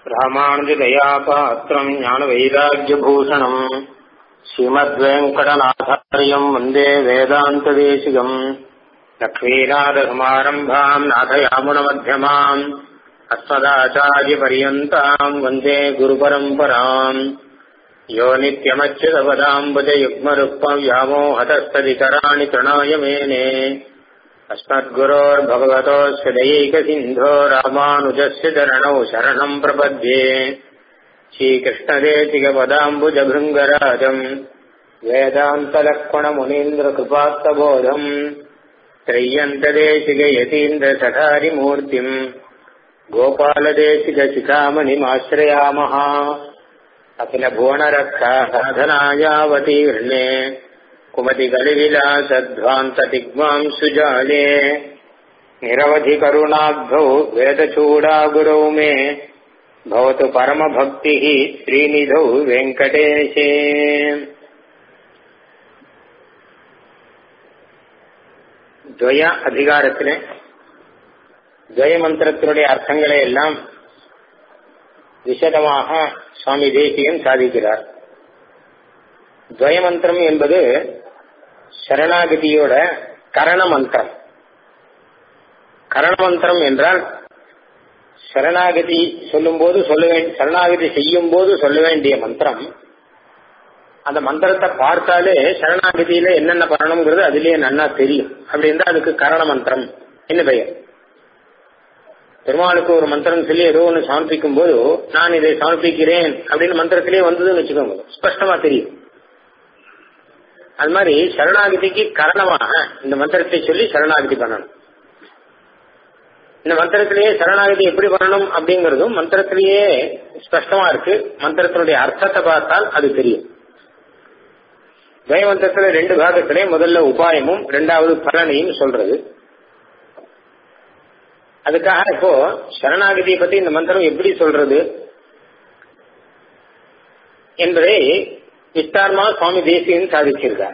ராமானுஜதயாபாத்திரம் ஞானவைராக்கியபூஷணம் ஸ்ரீமத்வேங்கடநாதாரியம் வந்தே வேதாந்ததேசிகம் லக்ஷ்மீநாதகுமாரம்பாம் நாதயாமுனமத்தியமாம் அஸ்மதாச்சாரியபரியந்தாம் வந்தே குருபரம்பராம் யோ நித்யமच्युतपदाम्बुजयुग्मरुक्मम् व्यामोहतस्तदितराणि तृणाय मेने अस्मद्गुरोर्भगवतोऽस्य दयैकसिन्धो रामानुजस्य चरणौ शरणम् प्रपद्ये श्रीकृष्णदेशिकपदाम्बुजभृङ्गराजम् वेदान्तलक्ष्मणमुनीन्द्रकृपात्तबोधम् त्रय्यन्तदेशिकयतीन्द्रसठारिमूर्तिम् गोपालदेशिकशिखामणिमाश्रयामः अखिलभुवनरक्षा साधनायावतीर्णे कुमतिकलिविलासध्वान्तदिग्मां सुजाले निरवधिकरुणाब्धौ वेदचूडागुरौ मे भवतु परमभक्तिः श्रीनिधौ वेङ्कटेशे துவய அதிகாரத்திலே துவய மந்திரத்தினுடைய அர்த்தங்களை எல்லாம் விசதமாக சுவாமி தேசிகன் சாதிக்கிறார் துவய மந்திரம் என்பது சரணாகதியோட கரண மந்திரம் கரண மந்திரம் என்றால் சரணாகதி சொல்லும் போது சொல்ல வேண்டிய சரணாகதி செய்யும் போது சொல்ல வேண்டிய மந்திரம் அந்த மந்திரத்தை பார்த்தாலே சரணாகதியில என்னென்ன பண்ணணுங்கிறது அதுலயே நன்னா தெரியும் அப்படின்னா அதுக்கு கரண மந்திரம் என்ன பெயர் பெருமாளுக்கு ஒரு மந்திரம் சொல்லி ஏதோ ஒன்று சமர்ப்பிக்கும் போது நான் இதை சமர்ப்பிக்கிறேன் அப்படின்னு மந்திரத்திலே வந்ததுன்னு வச்சுக்கோங்க ஸ்பஷ்டமா தெரியும் அது மாதிரி சரணாகதிக்கு காரணமாக இந்த மந்திரத்தை சொல்லி சரணாகதி பண்ணணும் இந்த மந்திரத்திலேயே சரணாகதி எப்படி பண்ணணும் அப்படிங்கறதும் மந்திரத்திலேயே ஸ்பஷ்டமா இருக்கு மந்திரத்தினுடைய அர்த்தத்தை பார்த்தால் அது தெரியும் ஜெயமந்திரத்துல ரெண்டு பாகத்திலே முதல்ல உபாயமும் ரெண்டாவது பலனையும் சொல்றது அதுக்காக இப்போ சரணாகதியை பத்தி இந்த மந்திரம் எப்படி சொல்றது என்பதை விஸ்தாரமா சுவாமி தேசியன் சாதிச்சிருக்கார்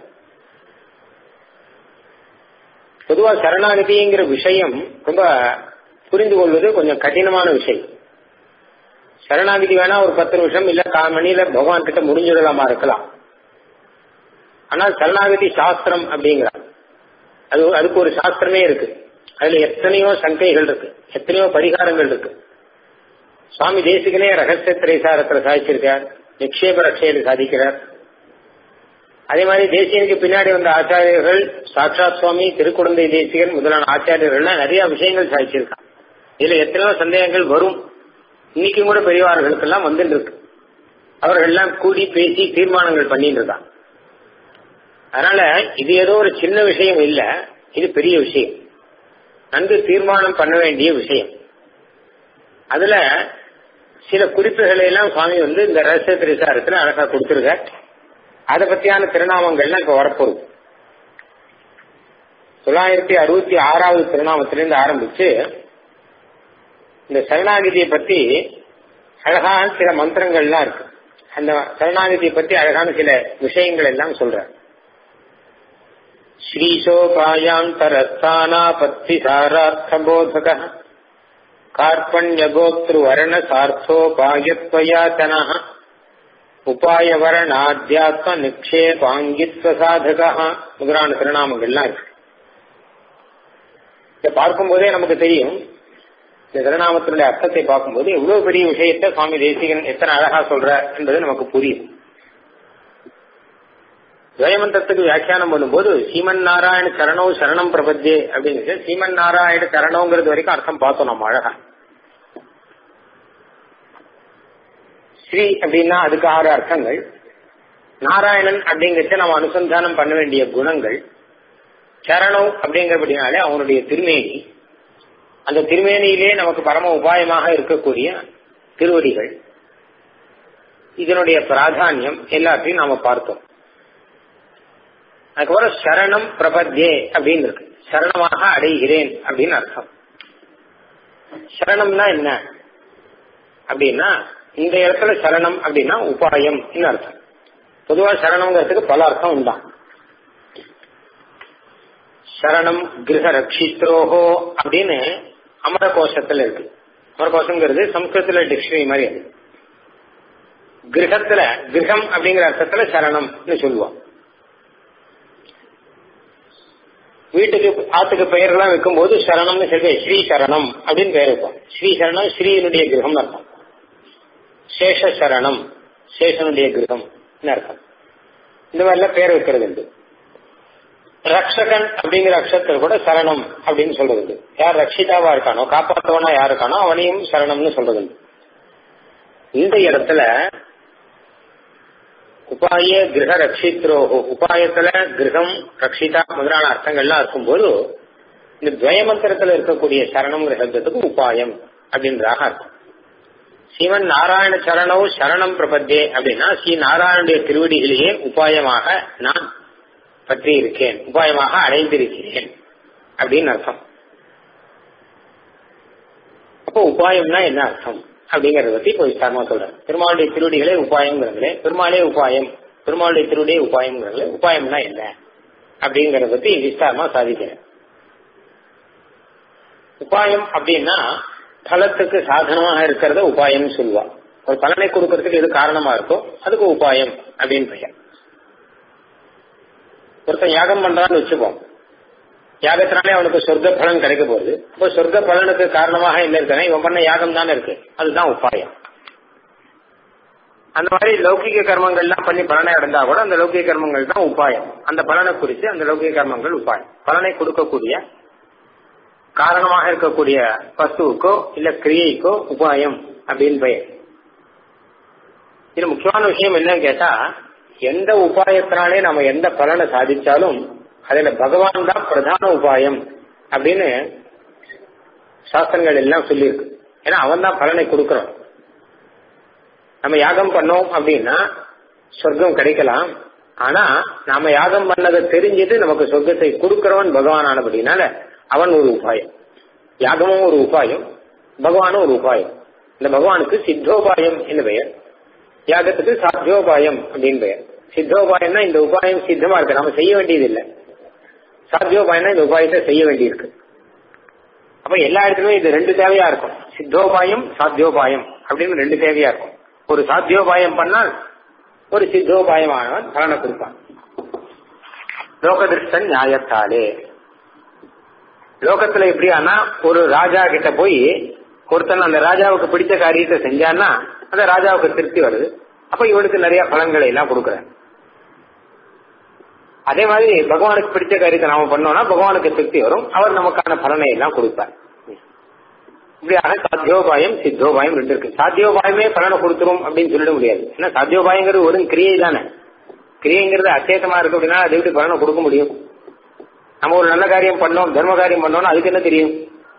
பொதுவா சரணாகதிங்கிற விஷயம் ரொம்ப புரிந்து கொள்வது கொஞ்சம் கடினமான விஷயம் சரணாகதி வேணா ஒரு பத்து நிமிஷம் இல்ல கால் மணியில பகவான் கிட்ட முடிஞ்சிடலாமா இருக்கலாம் ஆனால் சரணாகதி சாஸ்திரம் அப்படிங்கிறார் அது அதுக்கு ஒரு சாஸ்திரமே இருக்கு அதுல எத்தனையோ சங்கைகள் இருக்கு எத்தனையோ பரிகாரங்கள் இருக்கு சுவாமி தேசிகனே ரகசிய திரைசாரத்துல சாதிச்சிருக்கார் நிக்ஷேப ரட்சையில் சாதிக்கிறார் அதே மாதிரி தேசியனுக்கு பின்னாடி வந்த ஆச்சாரியர்கள் சாட்சாத் சுவாமி திருக்குழந்தை தேசிகன் முதலான ஆச்சாரியர்கள்லாம் நிறைய விஷயங்கள் சாதிச்சிருக்காங்க இதுல எத்தனையோ சந்தேகங்கள் வரும் இன்னைக்கும் கூட பெரியவார்களுக்கெல்லாம் வந்துட்டு இருக்கு அவர்கள் எல்லாம் கூடி பேசி தீர்மானங்கள் பண்ணிட்டு இருக்காங்க அதனால இது ஏதோ ஒரு சின்ன விஷயம் இல்ல இது பெரிய விஷயம் நன்கு தீர்மானம் பண்ண வேண்டிய விஷயம் அதுல சில குறிப்புகளை எல்லாம் சுவாமி வந்து இந்த ரகசிய திரிசாரத்துல அழகா கொடுத்துருக்க அதை பத்தியான திருநாமங்கள்லாம் இப்ப வரப்போகுது தொள்ளாயிரத்தி அறுபத்தி ஆறாவது திருநாமத்திலிருந்து ஆரம்பிச்சு இந்த சரணாகிதியை பத்தி அழகான சில மந்திரங்கள்லாம் இருக்கு அந்த சரணாகிதியை பத்தி அழகான சில விஷயங்கள் எல்லாம் சொல்ற श्रीशोपायान्तरस्थानापत्तिसारार्थबोधकः कार्पण्यगोत्रुवर्णसार्थोपायत्वयातनः உபாயவரணாத்தியாத்ம நிக்ஷேபாங்கித்வ சாதகா முதலான திருநாமங்கள்லாம் இருக்கு இதை பார்க்கும்போதே நமக்கு தெரியும் இந்த திருநாமத்தினுடைய அர்த்தத்தை பார்க்கும்போது எவ்வளவு பெரிய விஷயத்த சுவாமி தேசிகன் எத்தனை அழகா சொல்ற என்பது நமக்கு புரியும் துவயமந்திரத்துக்கு வியாக்கியானம் பண்ணும்போது சீமன் நாராயண சரணோ சரணம் பிரபத்தியே அப்படிங்கிறது சீமன் நாராயண சரணோங்கிறது வரைக்கும் அர்த்தம் பார்த்தோம் நம்ம அழகா ஸ்ரீ அப்படின்னா அதுக்கு ஆறு அர்த்தங்கள் நாராயணன் அப்படிங்கிறத நம்ம அனுசந்தானம் பண்ண வேண்டிய குணங்கள் சரணம் அப்படிங்கிறபடினாலே அவனுடைய திருமேனி அந்த திருமேனியிலே நமக்கு பரம உபாயமாக இருக்கக்கூடிய திருவடிகள் இதனுடைய பிராதானியம் எல்லாத்தையும் நாம பார்த்தோம் அதுக்கப்புறம் சரணம் பிரபத்யே அப்படின்னு இருக்கு சரணமாக அடைகிறேன் அப்படின்னு அர்த்தம் சரணம்னா என்ன அப்படின்னா இந்த இடத்துல சரணம் அப்படின்னா உபாயம் அர்த்தம் பொதுவா சரணம்ங்கிறதுக்கு பல அர்த்தம் உண்டான் சரணம் கிரக ரட்சித்ரோஹோ அப்படின்னு அமர கோஷத்துல இருக்கு அமரகோஷங்கிறது சம்ஸ்கிருதத்துல டிக்ஷனரி மாதிரி அது கிரகத்துல கிரகம் அப்படிங்கிற அர்த்தத்துல சரணம்னு சொல்லுவோம் வீட்டுக்கு ஆத்துக்கு பெயர்லாம் வைக்கும் போது சரணம்னு சொல்லி ஸ்ரீ சரணம் அப்படின்னு பெயர் வைப்போம் ஸ்ரீ சரணம் ஸ்ரீனுடைய கிரகம் அர்த்தம் சேஷ சரணம் சேஷனுடைய கிரகம் அர்த்தம் இந்த மாதிரிலாம் பேர் வைக்கிறது உண்டு ரக்ஷகன் அப்படிங்கிற அக்ஷரத்தில் கூட சரணம் அப்படின்னு சொல்றது உண்டு யார் ரட்சிதாவா இருக்கானோ காப்பாற்றவனா யார் இருக்கானோ அவனையும் சரணம்னு சொல்றது உண்டு இந்த இடத்துல உபாய கிரக ரட்சித்ரோஹோ உபாயத்துல கிரகம் ரட்சிதா முதலான அர்த்தங்கள்லாம் இருக்கும்போது இந்த துவயமந்திரத்துல இருக்கக்கூடிய சரணம்ங்கிற சப்தத்துக்கு உபாயம் அப்படின்றதாக அர்த்தம் சிவன் நாராயண சரணோ சரணம் பிரபத்தே அப்படின்னா ஸ்ரீ நாராயணுடைய திருவடிகளிலே உபாயமாக நான் பற்றி இருக்கேன் உபாயமாக அடைந்திருக்கிறேன் அப்படின்னு அர்த்தம் அப்போ உபாயம்னா என்ன அர்த்தம் அப்படிங்கறத பத்தி இப்போ விஸ்தாரமா சொல்றேன் பெருமாளுடைய திருவடிகளே உபாயங்கிறதுல பெருமாளே உபாயம் பெருமாளுடைய திருவடியே உபாயங்கிறதுல உபாயம்னா என்ன அப்படிங்கறத பத்தி விஸ்தாரமா சாதிக்கிறேன் உபாயம் அப்படின்னா பலத்துக்கு சாதனமாக இருக்கிறத உபாயம் சொல்லுவா ஒரு பலனை கொடுக்கறதுக்கு எது காரணமா இருக்கோ அதுக்கு உபாயம் அப்படின்னு பெயர் ஒருத்தன் யாகம் பண்றான்னு வச்சுப்போம் யாகத்தினாலே அவனுக்கு சொர்க்க பலன் கிடைக்க போகுது இப்போ சொர்க்க பலனுக்கு காரணமாக என்ன இருக்கானே இவன் பண்ண யாகம் தானே இருக்கு அதுதான் உபாயம் அந்த மாதிரி லௌகிக கர்மங்கள்லாம் பண்ணி பலனை அடைந்தா கூட அந்த லௌகிக கர்மங்கள் தான் உபாயம் அந்த பலனை குறித்து அந்த லௌகிக கர்மங்கள் உபாயம் பலனை கொடுக்கக்கூடிய காரணமாக இருக்கக்கூடிய வஸ்துவுக்கோ இல்ல கிரியைக்கோ உபாயம் அப்படின்னு பெயர் இது முக்கியமான விஷயம் என்னன்னு கேட்டா எந்த உபாயத்தினாலே நம்ம எந்த பலனை சாதிச்சாலும் அதுல பகவான் தான் பிரதான உபாயம் அப்படின்னு சாஸ்திரங்கள் எல்லாம் சொல்லியிருக்கு ஏன்னா அவன் தான் பலனை கொடுக்கறான் நம்ம யாகம் பண்ணோம் அப்படின்னா சொர்க்கம் கிடைக்கலாம் ஆனா நாம யாகம் பண்ணதை தெரிஞ்சுட்டு நமக்கு சொர்க்கத்தை கொடுக்கிறவன் பகவான் ஆனபடினால அவன் ஒரு உபாயம் யாகமும் ஒரு உபாயம் பகவானும் ஒரு உபாயம் இந்த பகவானுக்கு சித்தோபாயம் என்று பெயர் யாகத்துக்கு சாத்தியோபாயம் அப்படின்னு பெயர் சித்தோபாயம்னா இந்த உபாயம் சித்தமா இருக்கு நம்ம செய்ய வேண்டியது இல்லை சாத்தியோபாயம்னா இந்த உபாயத்தை செய்ய வேண்டியிருக்கு அப்ப எல்லா இடத்துலயும் இது ரெண்டு தேவையா இருக்கும் சித்தோபாயம் சாத்தியோபாயம் அப்படின்னு ரெண்டு தேவையா இருக்கும் ஒரு சாத்தியோபாயம் பண்ணால் ஒரு சித்தோபாயமானவன் பலனை கொடுப்பான் லோகதிருஷ்டன் நியாயத்தாலே லோகத்துல எப்படியானா ஒரு ராஜா கிட்ட போய் ஒருத்தன் அந்த ராஜாவுக்கு பிடிச்ச காரியத்தை செஞ்சான்னா அந்த ராஜாவுக்கு திருப்தி வருது அப்ப இவனுக்கு நிறைய பலன்களை எல்லாம் கொடுக்குறாரு அதே மாதிரி பகவானுக்கு பிடிச்ச காரியத்தை நாம பண்ணோம்னா பகவானுக்கு திருப்தி வரும் அவர் நமக்கான பலனை எல்லாம் கொடுப்பார் இப்படியாக சாத்தியோபாயம் சித்தோபாயம் ரெண்டு இருக்கு சாத்தியோபாயமே பலனை கொடுத்துரும் அப்படின்னு சொல்லிட முடியாது ஏன்னா சாத்தியோபாயங்கிறது ஒரு கிரியை தானே கிரியைங்கிறது அச்சேதமா இருக்கு அப்படின்னா அதை எப்படி பலனை கொடுக்க முடியும் நம்ம ஒரு நல்ல காரியம் பண்ணோம் தர்ம காரியம் பண்ணோம்னா அதுக்கு என்ன தெரியும்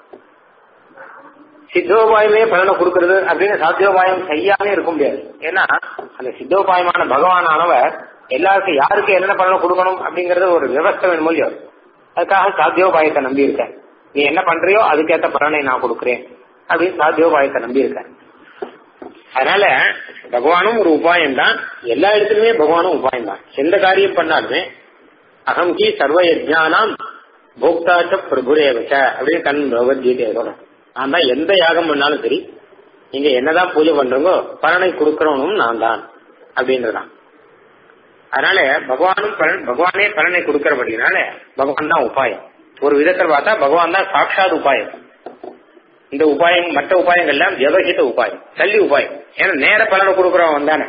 சித்தோபாயமே பலனை கொடுக்கறது அப்படின்னு சாத்தியோபாயம் செய்யாமே இருக்க முடியாது ஏன்னா அந்த சித்தோபாயமான பகவானானவர் எல்லாருக்கும் யாருக்கு என்னென்ன பலனை கொடுக்கணும் அப்படிங்கறது ஒரு விவஸ்தை வேணும் இல்லையோ அதுக்காக சாத்தியோபாயத்தை நம்பி இருக்கேன் நீ என்ன பண்றியோ அதுக்கேற்ற பலனை நான் கொடுக்குறேன் அப்படின்னு சாத்தியோபாயத்தை நம்பி இருக்கேன் அதனால பகவானும் ஒரு உபாயம் தான் எல்லா இடத்துலயுமே பகவானும் உபாயம் தான் எந்த காரியம் பண்ணாலுமே அகம் கி சர்வ யஜ்ஞானாம் போக்தாச்ச பிரபுரேவச்ச அப்படின்னு கண் பகவத்கீதை சொல்றேன் நான் தான் எந்த யாகம் பண்ணாலும் சரி நீங்க என்னதான் பூஜை பண்றீங்கோ பலனை கொடுக்கறவனும் நான் தான் அப்படின்றதான் அதனால பகவானும் பலன் பகவானே பலனை கொடுக்கறபடினால பகவான் தான் உபாயம் ஒரு விதத்தில் பார்த்தா பகவான் தான் சாட்சாத் உபாயம் இந்த உபாயம் மற்ற உபாயங்கள்லாம் விவகித உபாயம் தள்ளி உபாயம் ஏன்னா நேர பலனை கொடுக்கறவன் தானே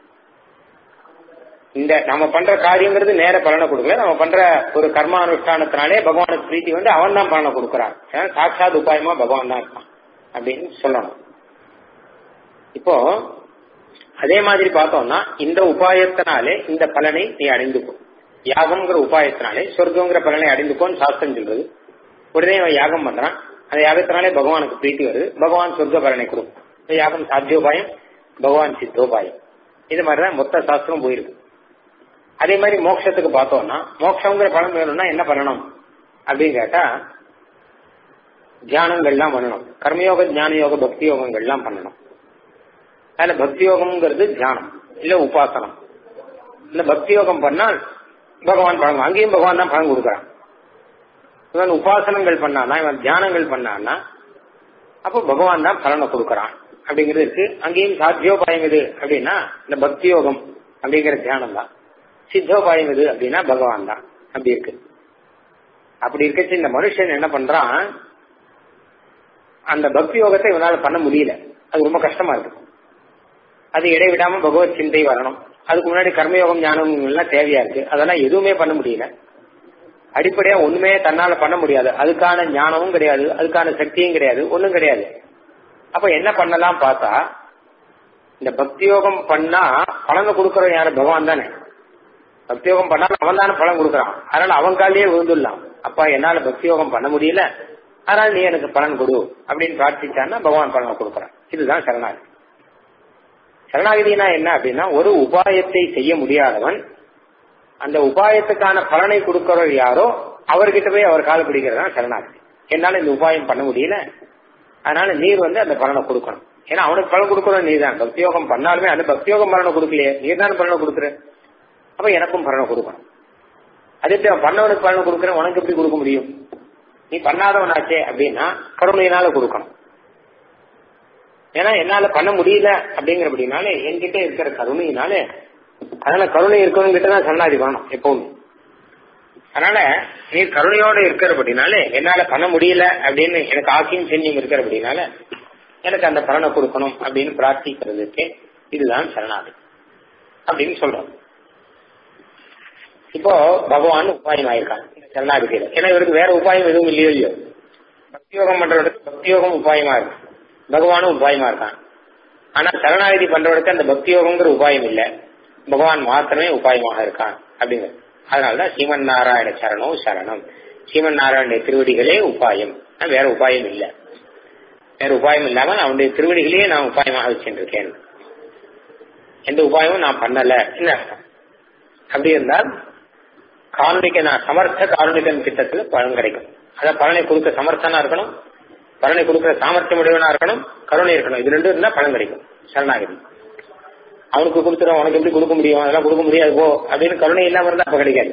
இந்த நம்ம பண்ற காரியங்கிறது நேர பலனை கொடுக்கல நம்ம பண்ற ஒரு கர்மானுஷ்டானத்தினாலே பகவானுக்கு பிரீத்தி வந்து அவன் தான் பலனை கொடுக்கறான் ஏன்னா சாட்சாத் உபாயமா பகவான் தான் இருக்கான் அப்படின்னு சொல்லணும் இப்போ அதே மாதிரி பார்த்தோம்னா இந்த உபாயத்தினாலே இந்த பலனை நீ அடைந்துக்கும் யாகம்ங்கிற உபாயத்தினாலே சொர்க்கங்கிற பலனை அடைந்துக்கோன்னு சாஸ்திரம் சொல்றது உடனே அவன் யாகம் பண்றான் அந்த யாகத்தினாலே பகவானுக்கு பிரீத்தி வருது பகவான் சொர்க்க பலனை கொடுக்கும் இந்த யாகம் சாத்தியோபாயம் பகவான் சித்தோபாயம் இது மாதிரிதான் மொத்த சாஸ்திரம் போயிருக்கு அதே மாதிரி மோட்சத்துக்கு பார்த்தோம்னா மோட்சங்கிற பலன் வேணும்னா என்ன பண்ணணும் அப்படின்னு கேட்டா தியானங்கள்லாம் பண்ணணும் கர்மயோக ஞான யோக பக்தி யோகங்கள்லாம் பண்ணணும் அதுல பக்தி யோகம்ங்கிறது தியானம் இல்ல உபாசனம் இந்த பக்தி யோகம் பண்ணால் பகவான் பழம் அங்கேயும் பகவான் தான் பழம் கொடுக்குறான் இவன் உபாசனங்கள் பண்ணானா இவன் தியானங்கள் பண்ணானா அப்போ பகவான் தான் பலனை கொடுக்கறான் அப்படிங்கிறது இருக்கு அங்கேயும் சாத்தியோபாயம் எது அப்படின்னா இந்த பக்தி யோகம் அப்படிங்கிற தியானம் தான் சித்தோபாயம் எது அப்படின்னா பகவான் தான் அப்படி இருக்கு அப்படி இருக்கச்சு இந்த மனுஷன் என்ன பண்றான் அந்த பக்தி யோகத்தை இவனால பண்ண முடியல அது ரொம்ப கஷ்டமா இருக்கு அது இடைவிடாம பகவத் சிந்தை வரணும் அதுக்கு முன்னாடி கர்மயோகம் ஞானம் எல்லாம் தேவையா இருக்கு அதெல்லாம் எதுவுமே பண்ண முடியல அடிப்படையா ஒண்ணுமே தன்னால பண்ண முடியாது அதுக்கான ஞானமும் கிடையாது அதுக்கான சக்தியும் கிடையாது ஒண்ணும் கிடையாது அப்ப என்ன பண்ணலாம் பார்த்தா இந்த பக்தி யோகம் பண்ணா பலனை கொடுக்கற யாரு பகவான் தானே பக்தி யோகம் பண்ணாலும் அவன் தானே பலன் கொடுக்கறான் அதனால அவன் காலையே விழுந்துடலாம் அப்பா என்னால பக்தி யோகம் பண்ண முடியல அதனால நீ எனக்கு பலன் கொடு அப்படின்னு பிரார்த்திச்சான்னா பகவான் பலனை கொடுக்கறான் இதுதான் சரணாகதி சரணாகதினா என்ன அப்படின்னா ஒரு உபாயத்தை செய்ய முடியாதவன் அந்த உபாயத்துக்கான பலனை கொடுக்கிறவர் யாரோ அவர்கிட்ட போய் அவர் கால பிடிக்கிறதா சரணாகதி என்னால இந்த உபாயம் பண்ண முடியல அதனால நீர் வந்து அந்த பலனை கொடுக்கணும் ஏன்னா அவனுக்கு பலன் கொடுக்கணும் நீ தான் பக்தியோகம் பண்ணாலுமே அந்த பக்தியோகம் பலனை கொடுக்கலையே நீர் தான் பலனை கொடுக்குற அப்ப எனக்கும் பலனை கொடுக்கணும் அது எப்படி அவன் பண்ணவனுக்கு பலனை கொடுக்குறேன் உனக்கு எப்படி கொடுக்க முடியும் நீ பண்ணாதவனாச்சே அப்படின்னா கருணையினால கொடுக்கணும் ஏன்னா என்னால பண்ண முடியல அப்படிங்கிறபடினாலே என்கிட்ட இருக்கிற கருணையினாலே அதனால கருணை இருக்கவங்க கிட்ட தான் சரணாதி பண்ணணும் எப்பவுமே அதனால நீ கருணையோட இருக்கிறபடினாலே என்னால பண்ண முடியல அப்படின்னு எனக்கு ஆக்கியும் செஞ்சும் இருக்கிறபடினால எனக்கு அந்த பலனை கொடுக்கணும் அப்படின்னு பிரார்த்திக்கிறதுக்கு இதுதான் சரணாதி அப்படின்னு சொல்றோம் இப்போ பகவான் உபாயம் ஆயிருக்காங்க சரணாதிக்கையில ஏன்னா இவருக்கு வேற உபாயம் எதுவும் இல்லையோ இல்லையோ பக்தியோகம் பண்றவருக்கு பக்தியோகம் உபாயமா இருக்கு பகவானும் உபாயமா இருக்கான் ஆனா சரணாகதி பண்றவருக்கு அந்த பக்தியோகங்கிற உபாயம் இல்ல பகவான் மாத்திரமே உபாயமாக இருக்கான் அப்படிங்கிறது அதனாலதான் ஸ்ரீமன் நாராயண சரணம் சரணம் ஸ்ரீமன் நாராயண திருவடிகளே உபாயம் வேற உபாயம் இல்ல வேற உபாயம் இல்லாம அவனுடைய திருவடிகளையே நான் உபாயமாக வச்சுருக்கேன் எந்த உபாயமும் நான் பண்ணல என்ன அப்படி இருந்தால் காரணிக்க நான் சமர்த்த காரணிகன் திட்டத்துல பலன் கிடைக்கும் அதான் பலனை கொடுக்க சமர்த்தனா இருக்கணும் பலனை கொடுக்கிற சாமர்த்தியம் உடையவனா இருக்கணும் கருணை இருக்கணும் இது ரெண்டும் இருந்தா பலன் கிடைக்கும் சரணாகதி அவனுக்கு கொடுத்துரும் உனக்கு எப்படி கொடுக்க முடியும் அதெல்லாம் கொடுக்க முடியாது போ அப்படின்னு கருணை இல்லாம இருந்தா அப்ப கிடைக்காது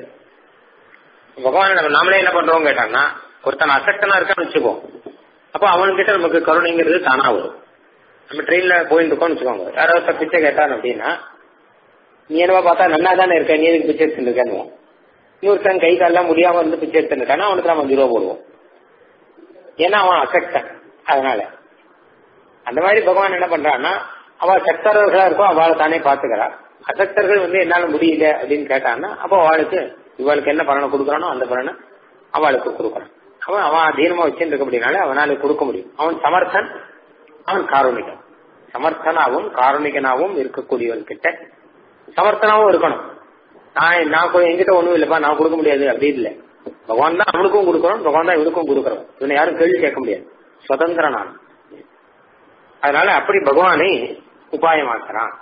பகவான் நம்ம நாமளே என்ன பண்றோம் கேட்டாங்கன்னா ஒருத்தன் அசக்தனா இருக்கான்னு வச்சுக்கோ அப்போ அவன்கிட்ட நமக்கு கருணைங்கிறது தானா வரும் நம்ம ட்ரெயின்ல போயிட்டு இருக்கோம்னு வச்சுக்கோங்க யாராவது பிச்சை கேட்டான் அப்படின்னா நீ என்னவா பார்த்தா நல்லா தானே இருக்க நீ எதுக்கு பிச்சை எடுத்துருக்கேன்னு இன்னொருத்தன் கை காலெல்லாம் முடியாம வந்து பிச்சை எடுத்துருக்கானா அவனுக்கு நம்ம அஞ்சு ரூபா போடுவோம் ஏன்னா அவன் அசக்தன் அதனால அந்த மாதிரி பகவான் என்ன பண்றான்னா அவ சக்தர்களா இருக்கோ அவளை தானே பாத்துக்கிறா அசக்தர்கள் வந்து என்னால முடியல அப்படின்னு கேட்டான்னா அப்போ அவளுக்கு இவளுக்கு என்ன பலனை கொடுக்கறானோ அந்த பலனை அவளுக்கு கொடுக்கறான் அவன் அவன் அதீனமா வச்சுருக்க அப்படின்னாலே அவனால கொடுக்க முடியும் அவன் சமர்த்தன் அவன் காரணிகன் சமர்த்தனாவும் காரணிகனாவும் இருக்கக்கூடியவன் கிட்ட சமர்த்தனாவும் இருக்கணும் நான் நான் என்கிட்ட ஒண்ணும் இல்லப்பா நான் கொடுக்க முடியாது அப்படி இல்லை பகவான் தான் அவனுக்கும் கொடுக்கணும் பகவான் தான் இவனுக்கும் கொடுக்கறோம் இவனை யாரும் கேள்வி கேட்க முடியாது சுதந்திர நான் அதனால அப்படி பகவானை உபாயமாக்குறான்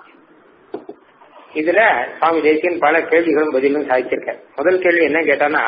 இதுல சுவாமி தேசியன் பல கேள்விகளும் பதிலும் சாதிச்சிருக்க முதல் கேள்வி என்ன கேட்டானா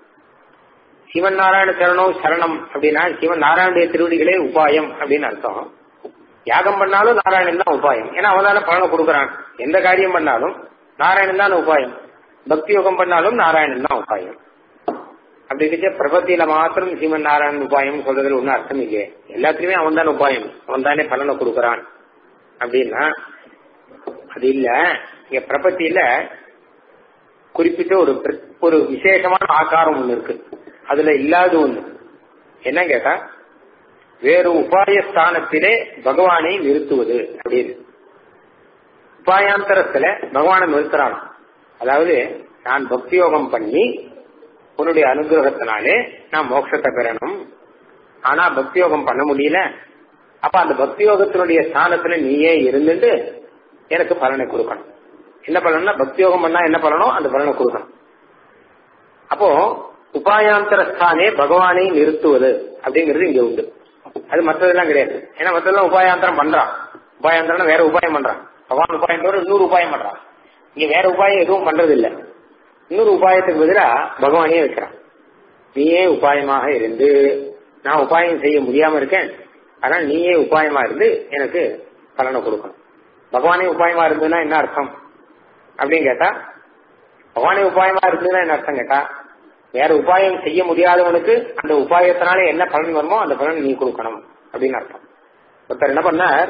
சிவன் நாராயண சரணம் சரணம் அப்படின்னா சிவன் நாராயணுடைய திருவடிகளே உபாயம் அப்படின்னு அர்த்தம் யாகம் பண்ணாலும் நாராயணன் தான் உபாயம் ஏன்னா அவன் தானே பலனை கொடுக்கறான் எந்த காரியம் பண்ணாலும் நாராயணன் தான் உபாயம் பக்தி யோகம் பண்ணாலும் நாராயணன் தான் உபாயம் அப்படி இருக்க பிரபத்தியில மாத்திரம் சீமன் நாராயணன் உபாயம் சொல்றதுல ஒன்றும் அர்த்தம் இல்லையே எல்லாத்துலயுமே அவன் தான் உபாயம் அவன் தானே பலனை கொடுக்கறான் அப்படின்னா அது இல்ல இங்க பிரபத்தியில குறிப்பிட்ட ஒரு ஒரு விசேஷமான ஆகாரம் ஒண்ணு இருக்கு அதுல இல்லாத ஒண்ணு என்ன கேட்டா வேறு உபாய ஸ்தானத்திலே பகவானை நிறுத்துவது அப்படின்னு உபாயாந்தரத்துல பகவானை நிறுத்துறான் அதாவது நான் பக்தி யோகம் பண்ணி உன்னுடைய அனுகிரகத்தினாலே நான் மோட்சத்தை பெறணும் ஆனா பக்தி யோகம் பண்ண முடியல அப்ப அந்த பக்தி யோகத்தினுடைய ஸ்தானத்துல நீயே இருந்துட்டு எனக்கு பலனை கொடுக்கணும் என்ன பலன்னா பக்தி யோகம் பண்ணா என்ன பலனோ அந்த பலனை கொடுக்கணும் அப்போ உபாயாந்தர ஸ்தானே பகவானை நிறுத்துவது அப்படிங்கிறது இங்க உண்டு அது மற்றதெல்லாம் கிடையாது ஏன்னா மற்றதெல்லாம் உபாயாந்தரம் பண்றான் உபாயாந்தரம் வேற உபாயம் பண்றான் பகவான் உபாயம் தவிர இன்னொரு உபாயம் பண்றான் இங்க வேற உபாயம் எதுவும் பண்றது இல்ல இன்னொரு உபாயத்துக்கு பதிலா பகவானே வைக்கிறான் நீயே உபாயமாக இருந்து நான் உபாயம் செய்ய முடியாம இருக்கேன் அதனால நீயே உபாயமா இருந்து எனக்கு பலனை கொடுக்கணும் பகவானே உபாயமா இருந்ததுன்னா என்ன அர்த்தம் அப்படின்னு கேட்டா பகவானே உபாயமா இருந்ததுன்னா என்ன அர்த்தம் கேட்டா வேற உபாயம் செய்ய முடியாதவனுக்கு அந்த உபாயத்தினால என்ன பலன் வருமோ அந்த பலன் நீ கொடுக்கணும் அப்படின்னு அர்த்தம் ஒருத்தர் என்ன பண்ணார்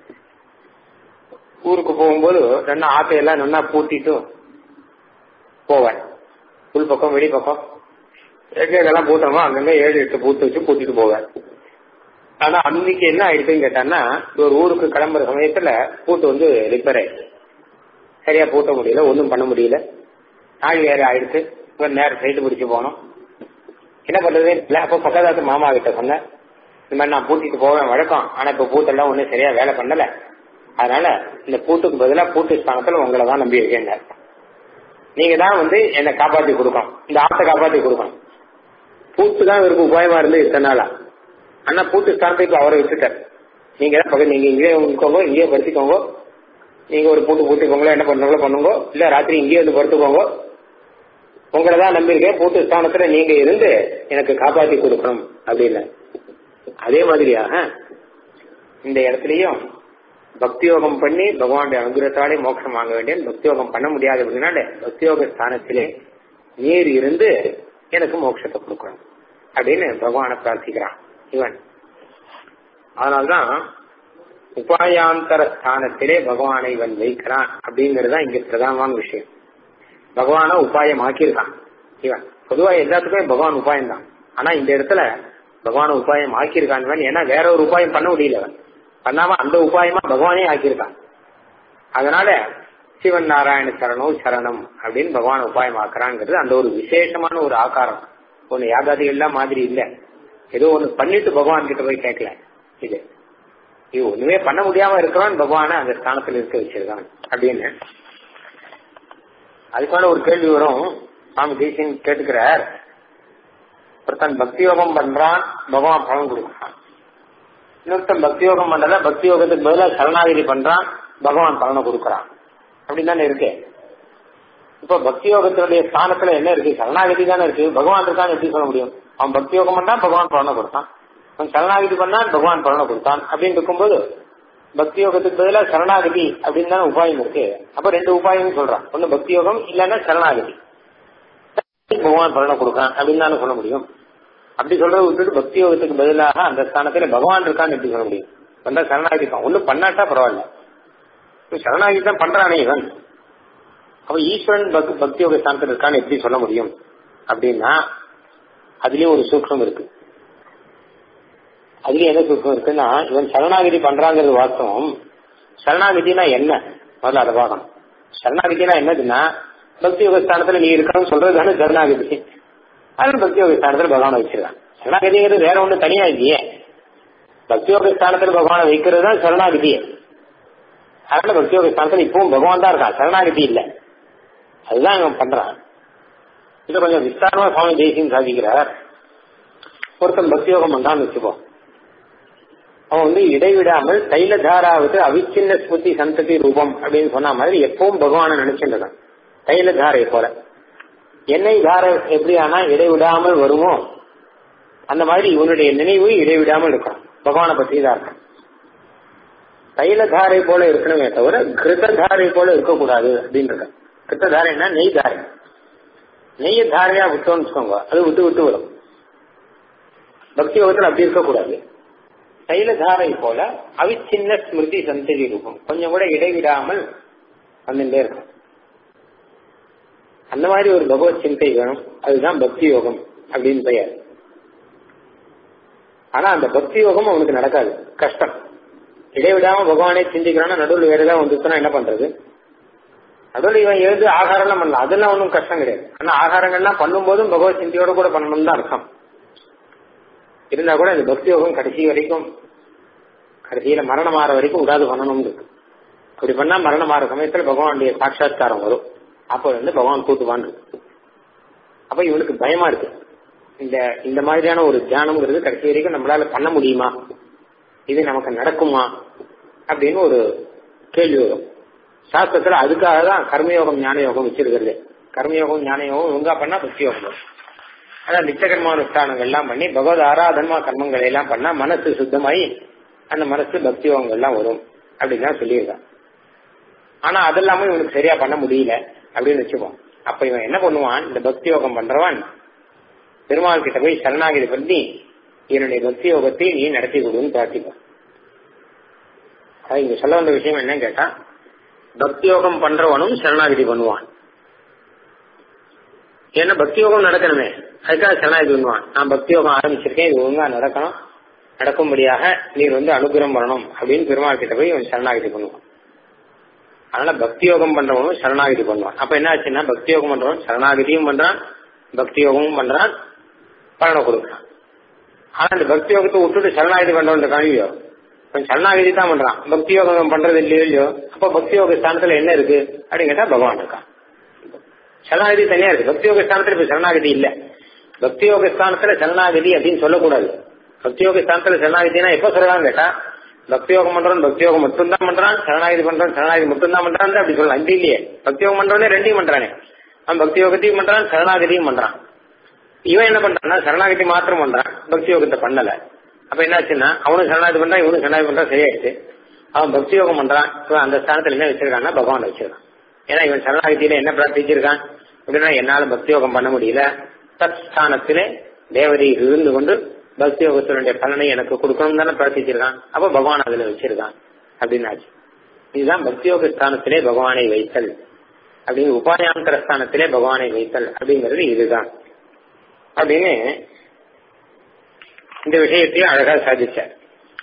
ஊருக்கு போகும்போது ரெண்டு ஆத்தையெல்லாம் நல்லா பூட்டிட்டு போவேன் உள் பக்கம் வெளி பக்கம் எங்கெங்கெல்லாம் பூட்டோமோ அங்கங்க ஏழு எட்டு பூத்து வச்சு பூட்டிட்டு போவேன் ஆனா அன்னைக்கு என்ன ஆயிடுச்சுன்னு கேட்டான்னா ஒரு ஊருக்கு கிளம்புற சமயத்துல பூட்டு வந்து ரிப்பேர் ஆயிடுச்சு சரியா பூட்ட முடியல ஒன்றும் பண்ண முடியல நாள் வேற ஆயிடுச்சு இவர் நேரம் சைட்டு பிடிச்சு போனோம் என்ன பண்றது இல்ல அப்போ பக்கத்தாத்து மாமா கிட்ட சொன்னேன் இந்த மாதிரி நான் பூட்டிட்டு போவேன் வழக்கம் ஆனா இப்ப பூட்டெல்லாம் ஒன்றும் சரியா வேலை பண்ணல அதனால இந்த பூட்டுக்கு பதிலா பூட்டு ஸ்தானத்துல உங்களை தான் நம்பி இருக்கேன் நீங்க தான் வந்து என்னை காப்பாத்தி கொடுக்கணும் இந்த ஆட்டை காப்பாத்தி கொடுக்கணும் பூட்டு தான் இவருக்கு உபாயமா இருந்து இத்தனை நாளா ஆனா பூட்டு ஸ்தானத்துக்கு அவரை விட்டுட்டார் நீங்க தான் பக்கம் நீங்க இங்கேயே இருக்கோங்க இங்கேயே படுத்திக்கோங்க நீங்க ஒரு பூட்டு பூட்டிக்கோங்களோ என்ன பண்ணுங்களோ பண்ணுங்க இல்ல ராத்திரி இங்கேயே வந்து படுத்துக்கோங்க உங்களை தான் நம்பியிருக்கேன் பூட்டு ஸ்தானத்துல நீங்க இருந்து எனக்கு காப்பாத்தி கொடுக்கணும் அப்படின்னு அதே மாதிரியாக இந்த இடத்துலயும் பக்தியோகம் பண்ணி பகவானுடைய அனுகிரகத்தாலே மோட்சம் வாங்க வேண்டியன் பக்தியோகம் பண்ண முடியாது அப்படின்னால பக்தியோக ஸ்தானத்திலே நீர் இருந்து எனக்கு மோட்சத்தை கொடுக்கணும் அப்படின்னு பகவானை பிரார்த்திக்கிறான் இவன் அதனால்தான் உபாயாந்தர ஸ்தானத்திலே பகவானை இவன் வைக்கிறான் அப்படிங்கிறது தான் இங்க பிரதானமான விஷயம் பகவான உபாயம் ஆக்கியிருக்கான் இவன் பொதுவா எல்லாத்துக்குமே பகவான் உபாயம் தான் ஆனா இந்த இடத்துல பகவான உபாயம் ஆக்கியிருக்கான் இவன் ஏன்னா வேற ஒரு உபாயம் பண்ண முடியல அவன் பண்ணாம அந்த உபாயமா பகவானே ஆக்கியிருக்கான் அதனால சிவன் நாராயண சரணம் சரணம் அப்படின்னு பகவான் உபாயம் ஆக்குறாங்கிறது அந்த ஒரு விசேஷமான ஒரு ஆகாரம் ஒன்னு யாகாதிகள்லாம் மாதிரி இல்ல ஏதோ ஒண்ணு பண்ணிட்டு பகவான் கிட்ட போய் கேட்கல இது இது ஒண்ணுமே பண்ண முடியாம இருக்கிறவன் பகவான அந்த ஸ்தானத்துல இருக்க வச்சிருக்கான் அப்படின்னு அதுக்கான ஒரு கேள்வி வரும் சுவாமி தேசியன் கேட்டுக்கிறார் ஒருத்தன் பக்தி யோகம் பண்றான் பகவான் பலன் கொடுக்குறான் இன்னொருத்தன் பக்தி யோகம் பண்றத பக்தி யோகத்துக்கு பதிலாக சரணாகிரி பண்றான் பகவான் பலனை கொடுக்கறான் அப்படின்னு தானே இருக்கு இப்போ பக்தி யோகத்தினுடைய ஸ்தானத்துல என்ன இருக்கு சரணாகதி தானே இருக்கு பகவான் இருக்கான்னு எப்படி சொல்ல முடியும் அவன் பக்தி யோகம் பண்ணான் பகவான் பலனை கொடுத்தான் அவன் சரணாகதி பண்ணான் பகவான் பலனை கொடுத்தான் அப்படின்னு இருக்கும்போது பக்தி யோகத்துக்கு பதிலாக சரணாகதி அப்படின்னு தானே உபாயம் இருக்கு அப்ப ரெண்டு உபாயம் சொல்றான் ஒன்னு பக்தி யோகம் இல்லைன்னா சரணாகதி பகவான் பலனை கொடுக்கான் அப்படின்னு தானே சொல்ல முடியும் அப்படி சொல்றத விட்டுட்டு பக்தி யோகத்துக்கு பதிலாக அந்த ஸ்தானத்துல பகவான் இருக்கான்னு எப்படி சொல்ல முடியும் வந்தா சரணாகதி தான் ஒன்னும் பண்ணாட்டா பரவாயில்ல சரணாகதி தான் பண்றானே இவன் அப்ப ஈஸ்வரன் பக்தி யோக ஸ்தானத்தில் இருக்கான்னு எப்படி சொல்ல முடியும் அப்படின்னா அதுலயும் ஒரு சூக்ஷம் இருக்கு அதுலயும் என்ன சூக்ஷம் இருக்குன்னா இவன் சரணாகதி பண்றாங்கிறது வாஸ்தவம் சரணாகதினா என்ன முதல்ல அதை பார்க்கணும் சரணாகதினா என்னதுன்னா பக்தி யோக ஸ்தானத்துல நீ இருக்கணும்னு சொல்றது தானே சரணாகதி அது பக்தி யோக ஸ்தானத்துல பகவானை வச்சிருக்கான் சரணாகதிங்கிறது வேற ஒண்ணு தனியா இல்லையே பக்தி யோக ஸ்தானத்துல பகவானை வைக்கிறது தான் சரணாகதியே அதனால பக்தி யோக ஸ்தானத்துல இப்பவும் பகவான் தான் இருக்கான் சரணாகதி இல்ல அதுதான் இவன் பண்றான் இது கொஞ்சம் விஸ்தாரமா சுவாமி தேசியம் சாதிக்கிறார் ஒருத்தன் பக்தி யோகம் பண்றான்னு வச்சுப்போம் அவன் வந்து இடைவிடாமல் தைலதாராவது அவிச்சின்ன ஸ்மிருதி சந்ததி ரூபம் அப்படின்னு சொன்ன மாதிரி எப்பவும் பகவானை நினைச்சுட்டு இருக்கான் தைலதாரை போல எண்ணெய் தாரை எப்படி ஆனா இடைவிடாமல் வருமோ அந்த மாதிரி இவனுடைய நினைவு இடைவிடாமல் இருக்கும் பகவானை பற்றி தான் இருக்கும் தைலதாரை போல இருக்கணுமே தவிர கிருததாரை போல இருக்கக்கூடாது அப்படின்றது கிருத்ததாரைன்னா நெய் தாரை நெய்ய தாரையா விட்டோம்னு வச்சுக்கோங்க அது விட்டு விட்டு வரும் பக்தி யோகத்தில் அப்படி இருக்கக்கூடாது தைலதாரை போல அவிச்சின்ன ஸ்மிருதி சந்ததி ரூபம் கொஞ்சம் கூட இடைவிடாமல் வந்துட்டே இருக்கும் அந்த மாதிரி ஒரு பகவத் சிந்தை வேணும் அதுதான் பக்தி யோகம் அப்படின்னு பெயர் ஆனா அந்த பக்தி யோகம் அவனுக்கு நடக்காது கஷ்டம் இடைவிடாம பகவானே சிந்திக்கிறான்னா நடுவில் வேற ஏதாவது வந்துச்சுன்னா என்ன பண்றது நடுவில் இவன் எழுந்து ஆகாரம்லாம் பண்ணலாம் அதெல்லாம் ஒன்றும் கஷ்டம் கிடையாது ஆனா ஆகாரங்கள்லாம் பண்ணும்போதும் பகவத் சிந்தையோட கூட பண்ணணும் தான் அர்த்தம் இருந்தா கூட இந்த பக்தி யோகம் கடைசி வரைக்கும் கடைசியில மரணம் ஆற வரைக்கும் விடாது பண்ணணும் இருக்கு அப்படி பண்ணா மரணம் ஆற சமயத்துல பகவானுடைய சாட்சாத்காரம் வரும் அப்ப வந்து பகவான் கூட்டுவான் அப்ப இவனுக்கு பயமா இருக்கு இந்த இந்த மாதிரியான ஒரு தியானம்ங்கிறது கடைசி வரைக்கும் நம்மளால பண்ண முடியுமா இது நமக்கு நடக்குமா அப்படின்னு ஒரு கேள்வி வரும் சாஸ்திரத்துல அதுக்காக தான் கர்மயோகம் ஞான யோகம் வச்சிருக்கிறது கர்மயோகம் ஞான யோகம் ஒழுங்கா பண்ணா பக்தி யோகம் வரும் அதான் நிச்சகர்மானுஷ்டானங்கள் எல்லாம் பண்ணி பகவத் ஆராதன்மா கர்மங்களை எல்லாம் பண்ணா மனசு சுத்தமாயி அந்த மனசு பக்தி யோகங்கள் எல்லாம் வரும் அப்படின்னு தான் சொல்லியிருக்கான் ஆனா அதெல்லாமே இவனுக்கு சரியா பண்ண முடியல அப்படின்னு வச்சுப்போம் அப்ப இவன் என்ன பண்ணுவான் இந்த பக்தி யோகம் பண்றவன் பெருமாள் கிட்ட போய் சரணாகிதி பண்ணி என்னுடைய பக்தி யோகத்தை நீ நடத்தி கொடுன்னு பிரார்த்திப்பான் அது இங்க சொல்ல வந்த விஷயம் என்னன்னு கேட்டா பக்தி யோகம் பண்றவனும் சரணாகிதி பண்ணுவான் ஏன்னா பக்தி யோகம் நடக்கணுமே அதுக்காக சரணாகிதி பண்ணுவான் நான் பக்தி யோகம் ஆரம்பிச்சிருக்கேன் இது ஒழுங்கா நடக்கணும் நடக்கும்படியாக நீர் வந்து அனுகிரகம் பண்ணணும் அப்படின்னு பெருமாள் கிட்ட போய் இவன் சரணாகிதி பண்ணுவான் அதனால பக்தி யோகம் பண்றவனும் சரணாகிதி பண்ணுவான் அப்ப என்ன ஆச்சுன்னா பக்தி யோகம் பண்றவன் சரணாகிதியும் பண்றான் பக்தி யோகமும் பண்றான் பலனை கொடுக்குறான் ஆனா இந்த பக்தி யோகத்தை விட்டுட்டு சரணாகிதி பண்றவன் கழிவியோ கொஞ்சம் சரணாகிதி தான் பண்றான் பக்தி யோகம் பண்றது இல்லையோ இல்லையோ அப்ப பக்தி யோக ஸ்தானத்துல என்ன இருக்கு அப்படின்னு கேட்டா பகவான் இருக்கான் சரணாகதி தனியா இருக்கு பக்தி யோக ஸ்தானத்துல இப்ப சரணாகதி இல்ல பக்தி யோக ஸ்தானத்துல சரணாகதி அப்படின்னு சொல்லக்கூடாது பக்தி யோக ஸ்தானத்துல சரணாகதினா எப்ப சொல்லலாம் கேட்டா பக்தி யோகம் பண்றவன் பக்தி யோகம் மட்டும்தான் பண்றான் சரணாகதி பண்றவன் சரணாகதி மட்டும்தான் பண்றான் அப்படி சொல்லலாம் அப்படி இல்லையே பக்தி யோகம் பண்றவனே ரெண்டையும் பண்றானே அவன் பக்தி யோகத்தையும் பண்றான் சரணாகதியும் பண்றான் இவன் என்ன பண்றான்னா சரணாகதி மாத்திரம் பண்றான் பக்தி யோகத்தை பண்ணல அப்ப என்னாச்சுன்னா அவனும் சரணாகதி பண்றான் இவனும் சரணாகதி பண்றான் சரியாயிடுச்சு அவன் பக்தி யோகம் பண்றான் இவன் அந்த ஸ்தானத்துல என்ன வச்சிருக்கான்னா பகவான் வச்சிருக்கான் ஏன்னா இவன் சரணாகதியில என்ன பிரார்த்திச்சிருக்கான் அப்படின்னா என்னால பக்தி யோகம் பண்ண முடியல தத் ஸ்தானத்திலே தேவதை இருந்து கொண்டு பக்தி யோகத்தினுடைய பலனை எனக்கு கொடுக்கணும் தானே பிரார்த்திச்சிருக்கான் அப்ப பகவான் அதுல வச்சிருக்கான் அப்படின்னாச்சு இதுதான் பக்தி யோக ஸ்தானத்திலே பகவானை வைத்தல் அப்படின்னு உபாயாந்தர ஸ்தானத்திலே பகவானை வைத்தல் அப்படிங்கிறது இதுதான் அப்படின்னு இந்த விஷயத்தையும் அழகா சாதிச்சார்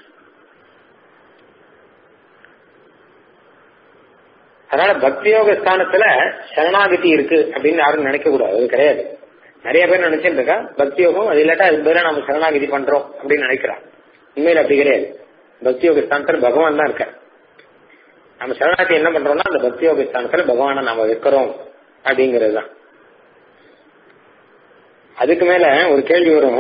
அதனால பக்தி யோக ஸ்தானத்துல சரணாகதி இருக்கு அப்படின்னு யாரும் நினைக்க கூடாது அது கிடையாது நிறைய பேர் நினைச்சிட்டு இருக்கா பக்தி யோகம் அது இல்லாட்டா அது பேர நம்ம சரணாகதி பண்றோம் அப்படின்னு நினைக்கிறான் உண்மையில அப்படி கிடையாது பக்தி யோக ஸ்தானத்துல பகவான் தான் இருக்க நம்ம சரணாகதி என்ன பண்றோம்னா அந்த பக்தி யோக ஸ்தானத்துல பகவானை நாம வைக்கிறோம் அப்படிங்கிறது தான் அதுக்கு மேல ஒரு கேள்வி வரும்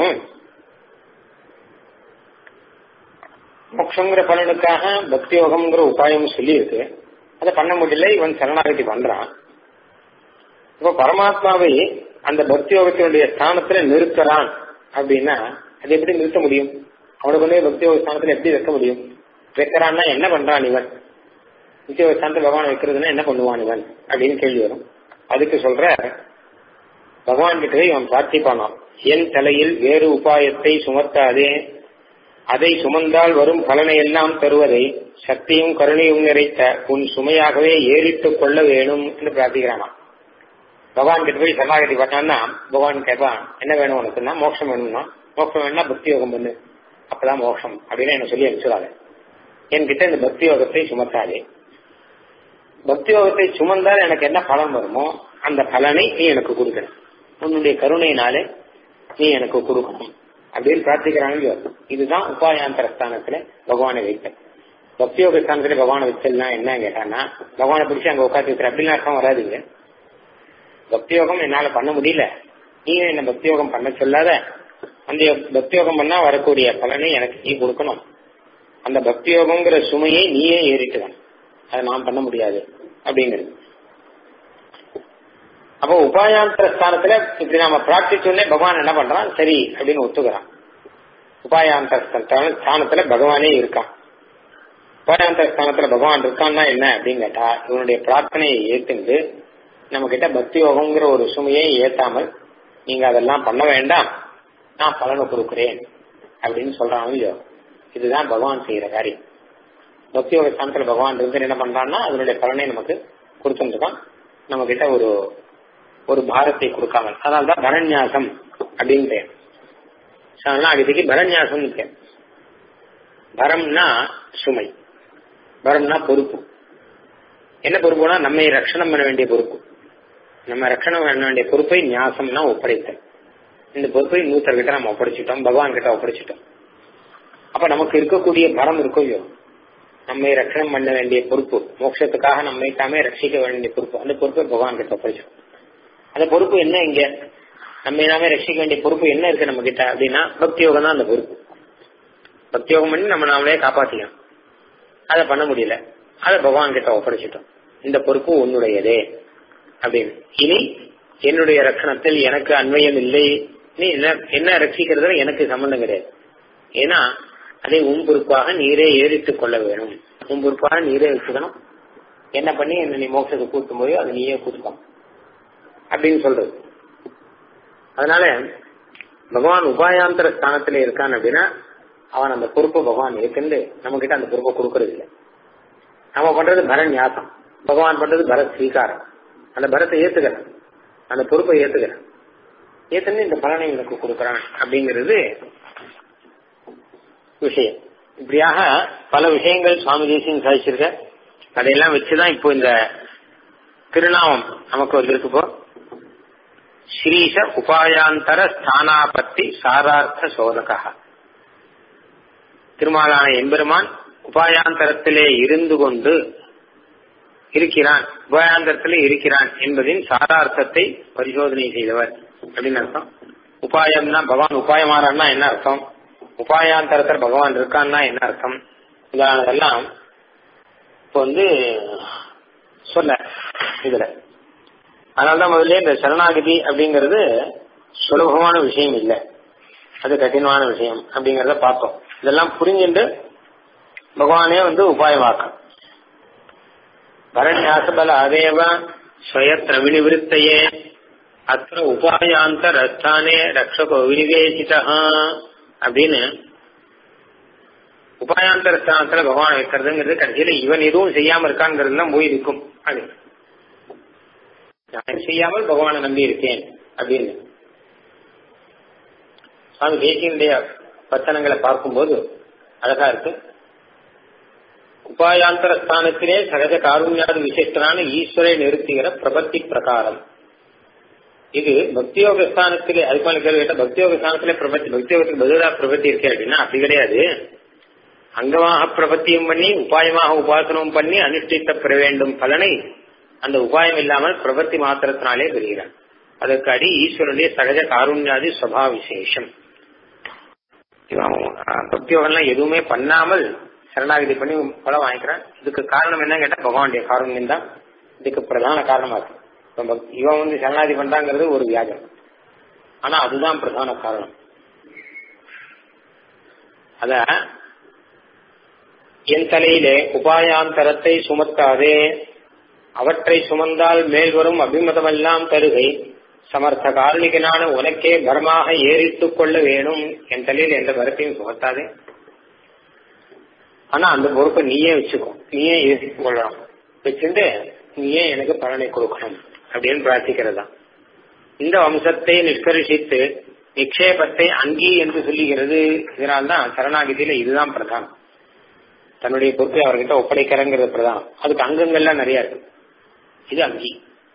மோட்சங்கிற பலனுக்காக பக்தி யோகம்ங்கிற உபாயம் சொல்லி இருக்கு அதை பண்ண முடியல இவன் சரணாகதி பண்றான் இப்போ பரமாத்மாவை அந்த பக்தி யோகத்தினுடைய ஸ்தானத்துல நிறுத்துறான் அப்படின்னா அது எப்படி நிறுத்த முடியும் அவனுக்கு வந்து பக்தி யோக ஸ்தானத்துல எப்படி வைக்க முடியும் வைக்கிறான்னா என்ன பண்றான் இவன் பக்தி யோக ஸ்தானத்துல பகவான் வைக்கிறதுன்னா என்ன பண்ணுவான் இவன் அப்படின்னு கேள்வி வரும் அதுக்கு சொல்ற பகவான் கிட்ட இவன் பிரார்த்திப்பானாம் என் தலையில் வேறு உபாயத்தை சுமத்தாதே அதை சுமந்தால் வரும் பலனை எல்லாம் தருவதை சக்தியும் கருணையும் நிறைத்த உன் சுமையாகவே ஏறிட்டுக் கொள்ள வேணும் என்று பிரார்த்திக்கிறானா பகவான் கிட்ட போய் சரணாகதி பண்ணான்னா பகவான் கேட்பான் என்ன வேணும் உனக்குன்னா மோட்சம் வேணும்னா மோட்சம் வேணும்னா பக்தி யோகம் பண்ணு அப்பதான் மோட்சம் அப்படின்னு என்ன சொல்லி அனுப்பிச்சுடாத என்கிட்ட இந்த பக்தி யோகத்தை சுமத்தாதே பக்தி யோகத்தை சுமந்தால் எனக்கு என்ன பலன் வருமோ அந்த பலனை நீ எனக்கு கொடுக்கணும் உன்னுடைய கருணையினாலே நீ எனக்கு கொடுக்கணும் அப்படின்னு பிரார்த்திக்கிறாங்க இதுதான் உபாயாந்தர ஸ்தானத்துல பகவானை வைத்தல் பக்தியோக ஸ்தானத்துல பகவானை வச்சல்னா என்ன கேட்டான்னா பகவானை பிடிச்சி அங்க உட்காந்து வைக்கிற அப்படின்னு அர்த்தம் வராதுங்க பக்தியோகம் என்னால பண்ண முடியல நீயும் என்ன பக்தியோகம் பண்ண சொல்லாத அந்த பக்தியோகம் பண்ணா வரக்கூடிய பலனை எனக்கு நீ கொடுக்கணும் அந்த பக்தியோகங்கிற சுமையை நீயே ஏறிட்டுதான் அதை நான் பண்ண முடியாது அப்படிங்கிறது அப்போ உபாயாந்தர ஸ்தானத்துல இப்படி நாம பிரார்த்திச்சோடனே பகவான் என்ன பண்றான் சரி அப்படின்னு ஒத்துக்கிறான் உபாயாந்தர ஸ்தானத்துல பகவானே இருக்கான் உபாயாந்தர ஸ்தானத்துல பகவான் இருக்கான்னா என்ன அப்படின்னு கேட்டா இவனுடைய பிரார்த்தனையை ஏத்துண்டு நம்ம கிட்ட பக்தி யோகங்கிற ஒரு சுமையை ஏத்தாமல் நீங்க அதெல்லாம் பண்ண வேண்டாம் நான் பலனை கொடுக்கிறேன் அப்படின்னு சொல்றான் இல்லையோ இதுதான் பகவான் செய்யற காரியம் பக்தி யோக ஸ்தானத்துல பகவான் இருந்து என்ன பண்றான்னா அதனுடைய பலனை நமக்கு கொடுத்துருக்கான் நம்ம கிட்ட ஒரு ஒரு பாரத்தை கொடுக்காமல் அதனால்தான் பரநியாசம் அப்படின்னு பேர் சரணாகதிக்கு பரநியாசம் பேர் பரம்னா சுமை பரம்னா பொறுப்பு என்ன பொறுப்புனா நம்மை ரட்சணம் பண்ண வேண்டிய பொறுப்பு நம்ம ரட்சணம் பண்ண வேண்டிய பொறுப்பை நியாசம்னா ஒப்படைத்தல் இந்த பொறுப்பை நூத்தர்கிட்ட நம்ம ஒப்படைச்சிட்டோம் பகவான் கிட்ட ஒப்படைச்சிட்டோம் அப்ப நமக்கு இருக்கக்கூடிய பரம் இருக்கோ இல்லையோ நம்மை ரட்சணம் பண்ண வேண்டிய பொறுப்பு மோட்சத்துக்காக நம்மை தாமே ரட்சிக்க வேண்டிய பொறுப்பு அந்த பொறுப்பை பகவான் கிட்ட ஒப்படைச்சோம் அந்த பொறுப்பு என்ன இங்க நம்ம நாமே ரட்சிக்க வேண்டிய பொறுப்பு என்ன இருக்கு நம்ம கிட்ட அப்படின்னா பக்தி யோகம் தான் அந்த பொறுப்பு பக்தி யோகம் பண்ணி நம்ம நாமளே காப்பாத்திக்கணும் அதை பண்ண முடியல அதை பகவான் கிட்ட ஒப்படைச்சிட்டோம் இந்த பொறுப்பு உன்னுடையதே அப்படின்னு இனி என்னுடைய ரட்சணத்தில் எனக்கு அன்வயம் இல்லை நீ என்ன ரட்சிக்கிறதுல எனக்கு சம்பந்தம் கிடையாது ஏன்னா அதை உன் பொறுப்பாக நீரே ஏறிட்டுக் கொள்ள வேணும் உன் பொறுப்பாக நீரே வச்சுக்கணும் என்ன பண்ணி என்ன நீ மோட்சத்தை கூட்டும் போயோ அதை நீயே கூட்டுக்கணும் அப்படின்னு சொல்றது அதனால பகவான் உபாயாந்தர ஸ்தானத்துல இருக்கான் அப்படின்னா அவன் அந்த பொறுப்பை பகவான் இருக்குன்னு நம்ம கிட்ட அந்த பொறுப்பை கொடுக்கறது இல்லை நம்ம பண்றது பரன் ஞாசம் பகவான் பண்றது பரத் ஸ்வீகாரம் அந்த பரத்தை ஏத்துக்கிறேன் அந்த பொறுப்பை ஏத்துக்கிறேன் ஏத்துன்னு இந்த பலனை எனக்கு கொடுக்குறான் அப்படிங்கிறது விஷயம் இப்படியாக பல விஷயங்கள் சுவாமி தேசியம் சாதிச்சிருக்க அதையெல்லாம் வச்சுதான் இப்போ இந்த திருநாமம் நமக்கு வந்திருக்கு இப்போ ஸ்ரீச உபாயாந்தர ஸ்தானாபத்தி சாரார்த்த சோதகா திருமாலான எம்பெருமான் உபாயாந்தரத்திலே இருந்து கொண்டு இருக்கிறான் உபாயாந்தரத்திலே இருக்கிறான் என்பதின் சாரார்த்தத்தை பரிசோதனை செய்தவர் அப்படின்னு அர்த்தம் உபாயம்னா பகவான் உபாயமாறான்னா என்ன அர்த்தம் உபாயாந்தரத்தில் பகவான் இருக்கான்னா என்ன அர்த்தம் இதானதெல்லாம் இப்போ வந்து சொல்ல இதுல அதனால்தான் முதல்ல இந்த சரணாகதி அப்படிங்கிறது சுலபமான விஷயம் இல்லை அது கடினமான விஷயம் அப்படிங்கறத பார்த்தோம் இதெல்லாம் புரிஞ்சுட்டு பகவானே வந்து உபாயமாக்கம் பரண்யாசபல அதேவ ஸ்வயத்திர வினிவிருத்தையே அத்த உபாயாந்தரஸ்தானே ரக்ஷகோ வினிவேசிதா அப்படின்னு உபாயாந்தர ஸ்தானத்துல பகவான் வைக்கிறதுங்கிறது கடைசியில இவன் எதுவும் செய்யாம இருக்கான்ங்கிறது தான் போய் இருக்கும் அது நான் செய்யாமல் பகவானை நம்பி இருக்கேன் அப்படின்னு சுவாமி தேசியனுடைய பத்தனங்களை பார்க்கும்போது அழகா இருக்கு உபாயாந்தர ஸ்தானத்திலே சகஜ காருண்யாது விசிஷ்டனான ஈஸ்வரை நிறுத்துகிற பிரபத்தி பிரகாரம் இது பக்தியோக ஸ்தானத்திலே அதுக்கு மேல கேள்வி கேட்டா பக்தியோக ஸ்தானத்திலே பிரபத்தி பக்தியோகத்துக்கு பதிலாக பிரபத்தி இருக்கே அப்படின்னா அப்படி கிடையாது அங்கமாக பிரபத்தியும் பண்ணி உபாயமாக உபாசனமும் பண்ணி அனுஷ்டித்த பெற வேண்டும் பலனை அந்த உபாயம் இல்லாமல் பிரபத்தி மாத்திரத்தினாலே பெறுகிறார் அதற்கு அடி ஈஸ்வரனுடைய சகஜ காருண்யாதி சுவா விசேஷம் பக்தியோகம்லாம் எதுவுமே பண்ணாமல் சரணாகதி பண்ணி பலம் வாங்கிக்கிறான் இதுக்கு காரணம் என்ன கேட்டா பகவானுடைய காருண்யம் தான் இதுக்கு பிரதான காரணமா இருக்கு இவன் வந்து சரணாகதி பண்றாங்கிறது ஒரு வியாஜம் ஆனா அதுதான் பிரதான காரணம் அத என் தலையிலே உபாயாந்தரத்தை சுமத்தாதே அவற்றை சுமந்தால் மேல் வரும் அபிமதமெல்லாம் தருகை சமர்த்த காரணிகனான உனக்கே பரமாக ஏறித்துக் கொள்ள வேணும் என் தலையில் எந்த பரத்தையும் சுமத்தாதே ஆனா அந்த பொறுப்பை நீயே வச்சுக்கோ நீயே ஏற்றிக் கொள்ளணும் வச்சுட்டு நீயே எனக்கு பலனை கொடுக்கணும் அப்படின்னு பிரார்த்திக்கிறதா இந்த வம்சத்தை நிஷ்கரிசித்து நிக்ஷேபத்தை அங்கி என்று சொல்லுகிறது இதனால்தான் சரணாகதியில இதுதான் பிரதானம் தன்னுடைய பொறுப்பை அவர்கிட்ட ஒப்படைக்கிறங்கிறது பிரதானம் அதுக்கு அங்கங்கள்லாம் நிறைய இருக்கு இது அங்கி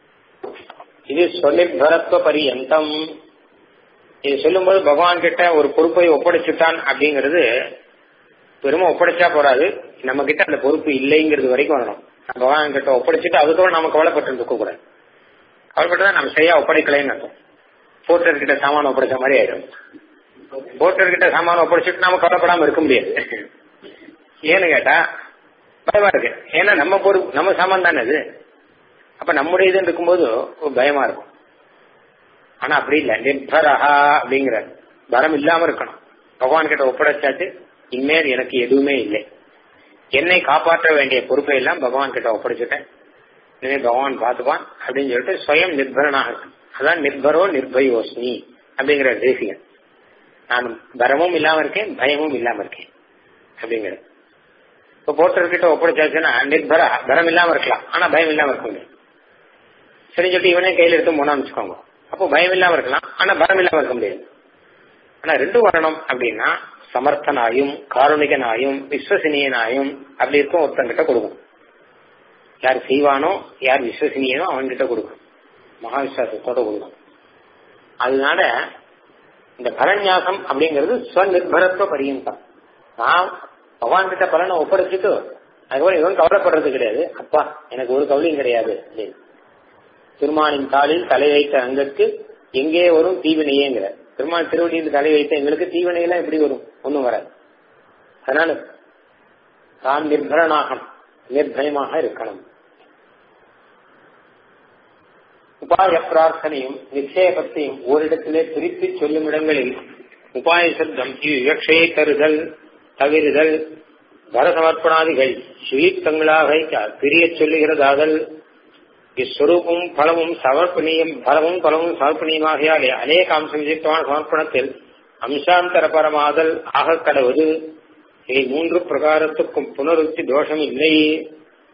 இது சொல்லிபரத்துவ பரியந்தம் இது சொல்லும்போது பகவான் கிட்ட ஒரு பொறுப்பை ஒப்படைச்சுட்டான் அப்படிங்கிறது பெருமை ஒப்படைச்சா போறாது நம்ம கிட்ட அந்த பொறுப்பு இல்லைங்கிறது வரைக்கும் வரணும் பகவான் கிட்ட ஒப்படைச்சிட்டு அதுக்கப்புறம் நம்ம கவலைப்பட்டு இருக்க கூடாது கவலைப்பட்டா நம்ம சரியா ஒப்படைக்கலைன்னு அர்த்தம் போர்ட்டர் கிட்ட சாமான ஒப்படைச்ச மாதிரி ஆயிடும் போர்ட்டர் கிட்ட சாமான ஒப்படைச்சிட்டு நாம கவலைப்படாம இருக்க முடியாது ஏன்னு கேட்டா பயமா இருக்கு ஏன்னா நம்ம பொறுப்பு நம்ம சாமான் தானே அது அப்ப நம்முடைய இது இருக்கும்போது ஒரு பயமா இருக்கும் ஆனா அப்படி இல்ல நிர்பரஹா அப்படிங்கிற பரம் இல்லாம இருக்கணும் பகவான் கிட்ட ஒப்படைச்சாச்சு இனிமேல் எனக்கு எதுவுமே இல்லை என்னை காப்பாற்ற வேண்டிய பொறுப்பை எல்லாம் பகவான் கிட்ட ஒப்படைச்சிட்டேன் இனிமே பகவான் பார்த்துப்பான் அப்படின்னு சொல்லிட்டு சுயம் நிர்பரனாக இருக்கும் அதான் நிர்பரோ நிர்பயோஸ்மி அப்படிங்கிற தேசியம் நான் பரமும் இல்லாம இருக்கேன் பயமும் இல்லாம இருக்கேன் அப்படிங்கிற இப்ப போட்டர்கிட்ட ஒப்படைச்சாச்சுன்னா நிர்பர பரம் இல்லாம இருக்கலாம் ஆனா பயம் இல்லாம இருக்க முடியும் சரி சொல்லிட்டு இவனே கையில எடுத்து போனான்னு வச்சுக்கோங்க அப்போ பயம் இல்லாம இருக்கலாம் ஆனா பரம் இல்லாம இருக்க முடியாது ஆனா ரெண்டும் வரணும் அப்படின்னா சமர்த்தனாயும் காரணிகனாயும் விஸ்வசனீயனாயும் அப்படி இருக்கும் ஒருத்தங்கிட்ட கொடுக்கும் யார் செய்வானோ யார் விஸ்வசனீயனோ அவன்கிட்ட கொடுக்கும் மகா விசுவாசத்தோட கொடுக்கும் அதனால இந்த பரநியாசம் அப்படிங்கிறது ஸ்வநிர்பரத்துவ பரியந்தம் நான் பகவான் கிட்ட பலனை ஒப்படைச்சிட்டு அதுக்கப்புறம் இவன் கவலைப்படுறது கிடையாது அப்பா எனக்கு ஒரு கவலையும் கிடையாது அப்படின்னு திருமாலின் தாளில் தலை வைத்த அங்கற்கு எங்கே வரும் தீவினையேங்கிற பெருமாள் திருவடியில் தலை வைத்த எங்களுக்கு தீவினையெல்லாம் எப்படி வரும் ஒன்றும் வராது அதனால தான் நிர்பரனாக நிர்பயமாக இருக்கணும் உபாய பிரார்த்தனையும் நிச்சயபத்தையும் ஓரிடத்திலே பிரித்து சொல்லும் இடங்களில் உபாய சப்தம் இவ்விவக்ஷையை தருதல் தவிர்தல் வரசமர்ப்பணாதிகள் சுயீத்தங்களாக பிரிய சொல்லுகிறதாதல் இஸ்வரூபமும் பலமும் சமர்ப்பணியம் பலமும் பலமும் சமர்ப்பணியமாகையாலே அநேக அம்சம் விசித்தமான சமர்ப்பணத்தில் அம்சாந்தர பரமாதல் ஆக கடவுது இவை மூன்று பிரகாரத்துக்கும் புனருத்தி தோஷம் இல்லை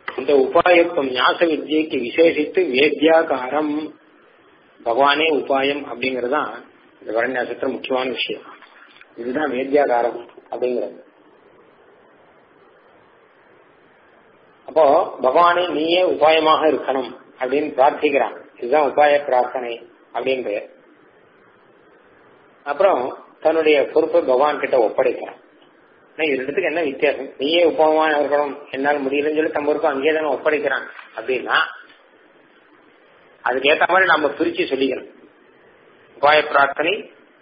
இந்த உபாயத்துவம் ஞாச வித்யைக்கு விசேஷித்து வேத்யாகாரம் பகவானே உபாயம் அப்படிங்கறதுதான் இந்த வரண்யாசத்துல முக்கியமான விஷயம் இதுதான் வேத்யாகாரம் அப்படிங்கிறது அப்போ பகவானே நீயே உபாயமாக இருக்கணும் அப்படின்னு பிரார்த்திக்கிறான் இதுதான் உபாய பிரார்த்தனை அப்படின்ற அப்புறம் தன்னுடைய பொறுப்பை பகவான் கிட்ட ஒப்படைக்கிறான் இது ரெண்டுத்துக்கு என்ன வித்தியாசம் நீயே உபமா இருக்கணும் என்னால் முடியலன்னு சொல்லி தம் பொறுப்பு அங்கேயே தானே ஒப்படைக்கிறான் அப்படின்னா அதுக்கு ஏத்த மாதிரி நம்ம பிரிச்சு சொல்லிக்கணும் உபாய பிரார்த்தனை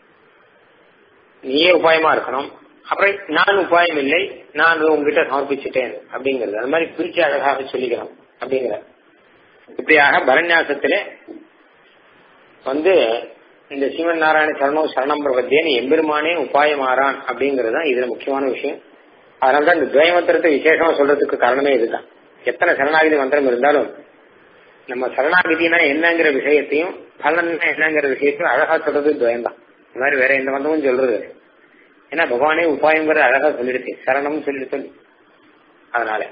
நீயே உபாயமா இருக்கணும் அப்புறம் நான் உபாயம் இல்லை நான் உங்ககிட்ட சமர்ப்பிச்சுட்டேன் அப்படிங்கிறது அது மாதிரி பிரிச்சு அழகாக சொல்லிக்கிறோம் அப்படிங்கிற இப்படியாக பரநியாசத்திலே வந்து இந்த சிவன் நாராயண சரணம் சரணம் பிரபத்தியன்னு எம்பெருமானே உபாயமாறான் அப்படிங்கிறது தான் இதுல முக்கியமான விஷயம் அதனாலதான் இந்த துவயமந்திரத்தை விசேஷமா சொல்றதுக்கு காரணமே இதுதான் எத்தனை சரணாகிதி மந்திரம் இருந்தாலும் நம்ம சரணாகிதினா என்னங்கிற விஷயத்தையும் பலன் என்னங்கிற விஷயத்தையும் அழகா சொல்றது துவயம் தான் இந்த மாதிரி வேற எந்த மந்தமும் சொல்றது ஏன்னா பகவானே உபாயங்கிற அழகா சொல்லிடுச்சு சரணம் சொல்லி சொல்லி அதனால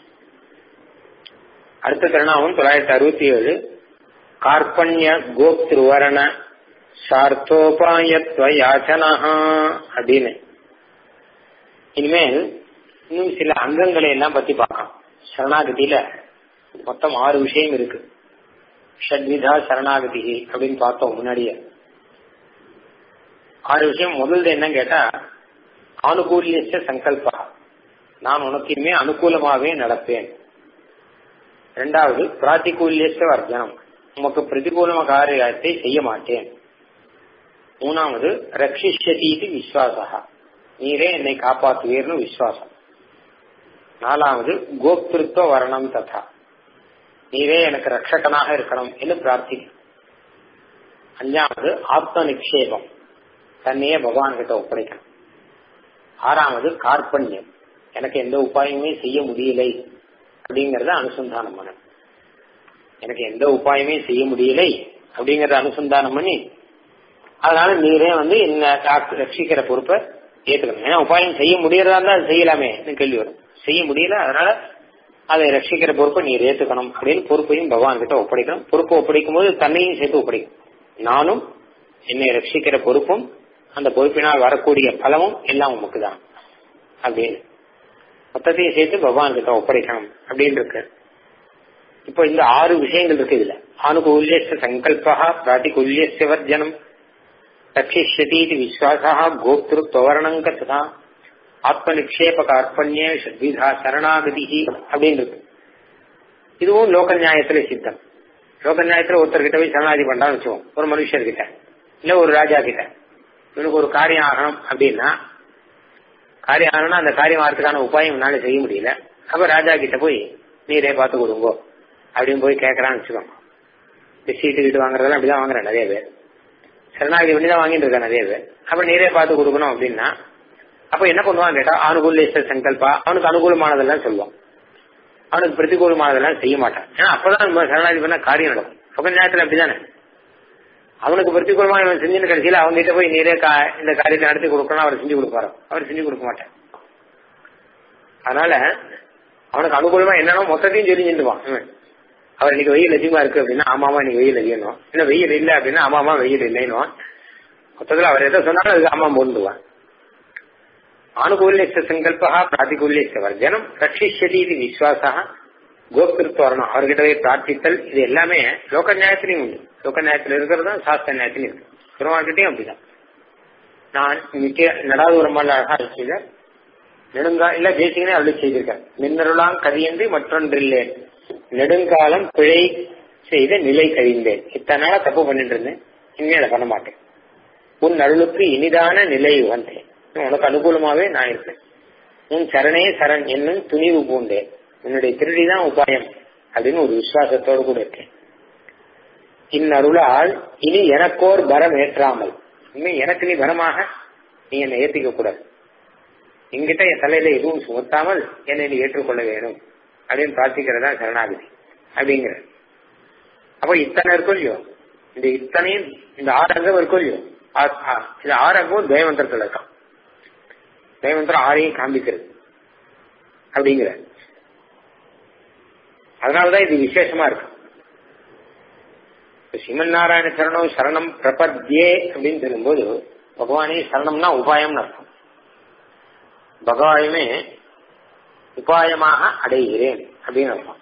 அடுத்த திருநாமம் தொள்ளாயிரத்தி அறுபத்தி ஏழு கார்பண்ய கோப்திருவரண சார்த்தோபாயத்வ யாச்சனா அப்படின்னு இனிமேல் இன்னும் சில அங்கங்களை எல்லாம் பத்தி பார்க்கலாம் சரணாகதியில மொத்தம் ஆறு விஷயம் இருக்கு ஷட்விதா சரணாகதி அப்படின்னு பார்த்தோம் முன்னாடியே ஆறு விஷயம் முதல்ல என்ன கேட்டா ஆனுகூலிய சங்கல்பா நான் உனக்கு இனிமே அனுகூலமாகவே நடப்பேன் இரண்டாவது பிராத்திகூல்ய வர்ஜனம் உமக்கு பிரதிகூலம காரியத்தை செய்ய மாட்டேன் மூணாவது ரட்சிஷதீதி விஸ்வாசா நீரே என்னை காப்பாற்றுவீர்னு விஸ்வாசம் நாலாவது கோப்திருத்துவ வரணம் ததா நீரே எனக்கு ரட்சகனாக இருக்கணும் என்று பிரார்த்திக்க அஞ்சாவது ஆத்ம நிக்ஷேபம் தன்னையே பகவான் கிட்ட ஒப்படைக்கணும் ஆறாவது கார்பண்யம் எனக்கு எந்த உபாயமே செய்ய முடியலை அப்படிங்கறத அனுசந்தானம் பண்ணணும் எனக்கு எந்த உபாயமே செய்ய முடியலை அப்படிங்கறத அனுசந்தானம் பண்ணி அதனால நீரே வந்து என்ன ரட்சிக்கிற பொறுப்பை ஏத்துக்கணும் ஏன்னா உபாயம் செய்ய முடியறதா இருந்தா அது செய்யலாமே கேள்வி வரும் செய்ய முடியல அதனால அதை ரட்சிக்கிற பொறுப்பை நீர் ஏத்துக்கணும் அப்படின்னு பொறுப்பையும் பகவான் கிட்ட ஒப்படைக்கணும் பொறுப்பை ஒப்படைக்கும் போது தன்னையும் சேர்த்து ஒப்படைக்கும் நானும் என்னை ரட்சிக்கிற பொறுப்பும் அந்த பொறுப்பினால் வரக்கூடிய பலமும் எல்லாம் உமக்கு தான் அப்படின்னு மொத்தத்தையும் சேர்த்து பகவான் கிட்ட ஒப்படைக்கணும் அப்படின்னு இருக்கு இப்போ இந்த ஆறு விஷயங்கள் இருக்கு இதுல ஆனுகூல்ய சங்கல்பா பிராட்டிகூல்ய வர்ஜனம் ரட்சிஷதி விஸ்வாசா கோப்திருத்வரணங்க ததா ஆத்ம நிக்ஷேப கார்பண்ய ஷட்விதா சரணாகதி அப்படின்னு இருக்கு இதுவும் லோக நியாயத்துல சித்தம் லோக நியாயத்துல ஒருத்தர்கிட்ட போய் சரணாதி பண்றான்னு வச்சுக்கோம் ஒரு மனுஷர்கிட்ட இல்ல ஒரு ராஜா கிட்ட இவனுக்கு ஒரு காரியம் ஆகணும் அப்படின்னா காரியம் ஆகணும்னா அந்த காரியம் ஆகிறதுக்கான உபாயம் என்னால செய்ய முடியல அப்ப ராஜா கிட்ட போய் நீரே பார்த்து கொடுங்கோ அப்படின்னு போய் கேட்கறான்னு வச்சுக்கோங்க இந்த சீட்டு கிட்டு வாங்குறதெல்லாம் அப்படிதான் வாங்குறேன் நிறைய பேர் சரணாகதி பண்ணி தான் வாங்கிட்டு இருக்கேன் நிறைய பேர் அப்ப நீரே பார்த்து கொடுக்கணும் அப்படின்னா அப்ப என்ன பண்ணுவான் கேட்டா அனுகூலேஸ்வர சங்கல்பா அவனுக்கு அனுகூலமானதெல்லாம் சொல்லுவான் அவனுக்கு பிரதிகூலமானதெல்லாம் செய்ய மாட்டான் ஏன்னா அப்பதான் நம்ம சரணாகதி பண்ண காரியம் நடக்கும் சொக நேரத்துல அப்படிதானே அவனுக்கு பிரதிகூலமா இவன் செஞ்சுன்னு கடைசியில அவங்க கிட்ட போய் நீரே இந்த காரியத்தை நடத்தி கொடுக்கணும் அவர் செஞ்சு கொடுப்பாரு அவர் செஞ்சு கொடுக்க மாட்டேன் அதனால அவனுக்கு அனுகூலமா என்னன்னா மொத்தத்தையும் சொல்லி செஞ்சுவான் அவர் இன்னைக்கு வெயில் அதிகமா இருக்கு அப்படின்னா ஆமாமா இன்னைக்கு வெயில் அதிகம் என்ன வெயில் இல்ல அப்படின்னா ஆமாமா வெயில் இல்லைன்னு மொத்தத்துல அவர் எதை சொன்னாலும் அதுக்கு ஆமா போந்துவான் ஆனுகூல்ய சங்கல்பா பிராதிகூல்ய வர்ஜனம் ரட்சிஷதி இது விஸ்வாசா கோப்திருத்தவரணம் அவர்கிட்ட போய் பிரார்த்தித்தல் இது எல்லாமே லோக நியாயத்திலையும் உண்டு லோக நியாயத்தில் இருக்கிறது தான் சாஸ்திர நியாயத்திலையும் இருக்கு பெருமாள்கிட்டையும் அப்படிதான் நான் நித்திய நடாதூரமாக அழகா செய்த நெடுங்கா இல்ல தேசிகனே அருளி செய்திருக்கார் மின்னருளாம் கதியின்றி மற்றொன்றில்லேன் நெடுங்காலம் பிழை செய்த நிலை கழிந்தேன் இத்தனை நாளா தப்பு பண்ணிட்டு இருந்தேன் இனிமே அதை பண்ண மாட்டேன் உன் அருளுக்கு இனிதான நிலை உகந்தேன் உனக்கு அனுகூலமாவே நான் இருப்பேன் உன் சரணே சரண் என்னும் துணிவு பூண்டேன் உன்னுடைய திருடிதான் உபாயம் அப்படின்னு ஒரு விசுவாசத்தோடு கூட இருக்கேன் இந்நருளால் இனி எனக்கோர் பரம் ஏற்றாமல் இனிமே எனக்கு நீ பரமாக நீ என்னை ஏத்திக்க கூடாது எங்கிட்ட என் தலையில எதுவும் சுமத்தாமல் என்னை நீ ஏற்றுக்கொள்ள வேணும் அப்படின்னு பிரார்த்திக்கிறதா சரணாகதி அப்படிங்கிற அப்ப இத்தனை இருக்கும் இல்லையோ இந்த இத்தனையும் இந்த ஆறு அங்கம் இருக்கும் இல்லையோ இந்த ஆறு அங்கமும் தேவந்திரத்துல இருக்கான் தேவந்திரம் ஆறையும் காண்பிக்கிறது அப்படிங்கிற அதனாலதான் இது விசேஷமா இருக்கு ஸ்ரீமன் நாராயண சரணம் சரணம் பிரபத்யே அப்படின்னு சொல்லும்போது பகவானே சரணம்னா உபாயம்னு அர்த்தம் பகவானுமே உபாயமாக அடைகிறேன் அப்படின்னு அர்த்தம்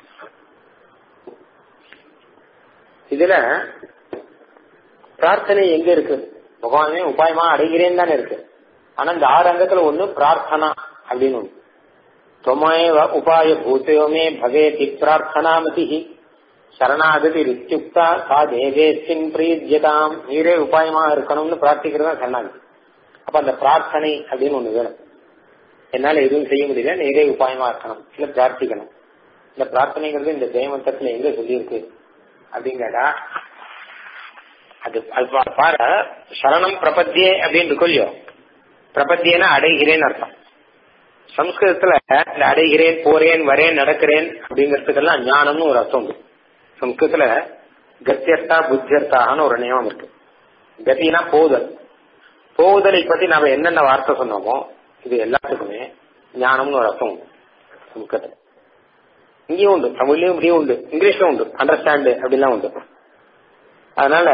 இதுல பிரார்த்தனை எங்க இருக்கு பகவானே உபாயமா அடைகிறேன் தானே இருக்கு ஆனா இந்த ஆறு அங்கத்துல ஒண்ணு பிரார்த்தனா அப்படின்னு ஒண்ணு त्वमेव உபாய பூத்தயோமே பவேதி பிரார்த்தனாமதி சரணாகதி ரித்யுக்தா சா தேவேஸ்மின் பிரீஜ்யதாம் நீரே உபாயமா இருக்கணும்னு பிரார்த்திக்கிறது தான் சரணாகதி அப்ப அந்த பிரார்த்தனை அப்படின்னு ஒண்ணு வேணும் என்னால எதுவும் செய்ய முடியல நீரே உபாயமா இருக்கணும் இல்ல பிரார்த்திக்கணும் இந்த பிரார்த்தனைங்கிறது இந்த ஜெயமந்தத்துல எங்க சொல்லியிருக்கு அப்படின்னு கேட்டா அது அது பா- பாரு சரணம் பிரபத்தியே அப்படின்னு இருக்கும் இல்லையோ பிரபத்தியனா அடைகிறேன்னு அர்த்தம் சம்ஸ்கிருதத்துல இந்த அடைகிறேன் போறேன் வரேன் நடக்கிறேன் அப்படிங்கறதுக்கெல்லாம் ஞானம்னு ஒரு அர்த்தம் உண்டு சம்ஸ்கிருதத்துல கத்தியர்த்தா புத்தியர்த்தான்னு ஒரு நியமம் இருக்கு கத்தினா போதல் போதலை பத்தி நாம என்னென்ன வார்த்தை சொன்னோமோ இது எல்லாத்துக்குமே ஞானம்னு ஒரு அர்த்தம் உண்டு சம்ஸ்கிருதத்துல இங்கேயும் உண்டு தமிழ்லயும் இப்படியும் உண்டு இங்கிலீஷ்லயும் உண்டு அண்டர்ஸ்டாண்டு அப்படிலாம் உண்டு அதனால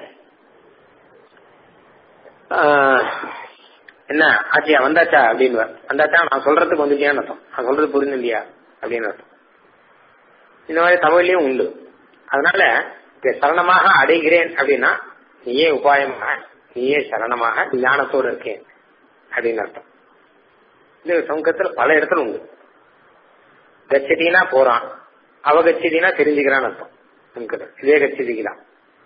ஆஹ், என்ன ஆச்சியா வந்தாச்சா அப்படின்னு வந்தாச்சா நான் சொல்றதுக்கு வந்துட்டியான்னு அர்த்தம் நான் சொல்றது புரிஞ்சு இல்லையா அப்படின்னு அர்த்தம் இந்த மாதிரி தமிழ்லயும் உண்டு அதனால இங்க சரணமாக அடைகிறேன் அப்படின்னா நீயே உபாயமாக நீயே சரணமாக ஞானத்தோடு இருக்கேன் அப்படின்னு அர்த்தம் இது சமூகத்துல பல இடத்துல உண்டு கச்சதினா போறான் அவகச்சதினா தெரிஞ்சுக்கிறான்னு அர்த்தம் சமூகத்தில் இதே கச்சதிக்கு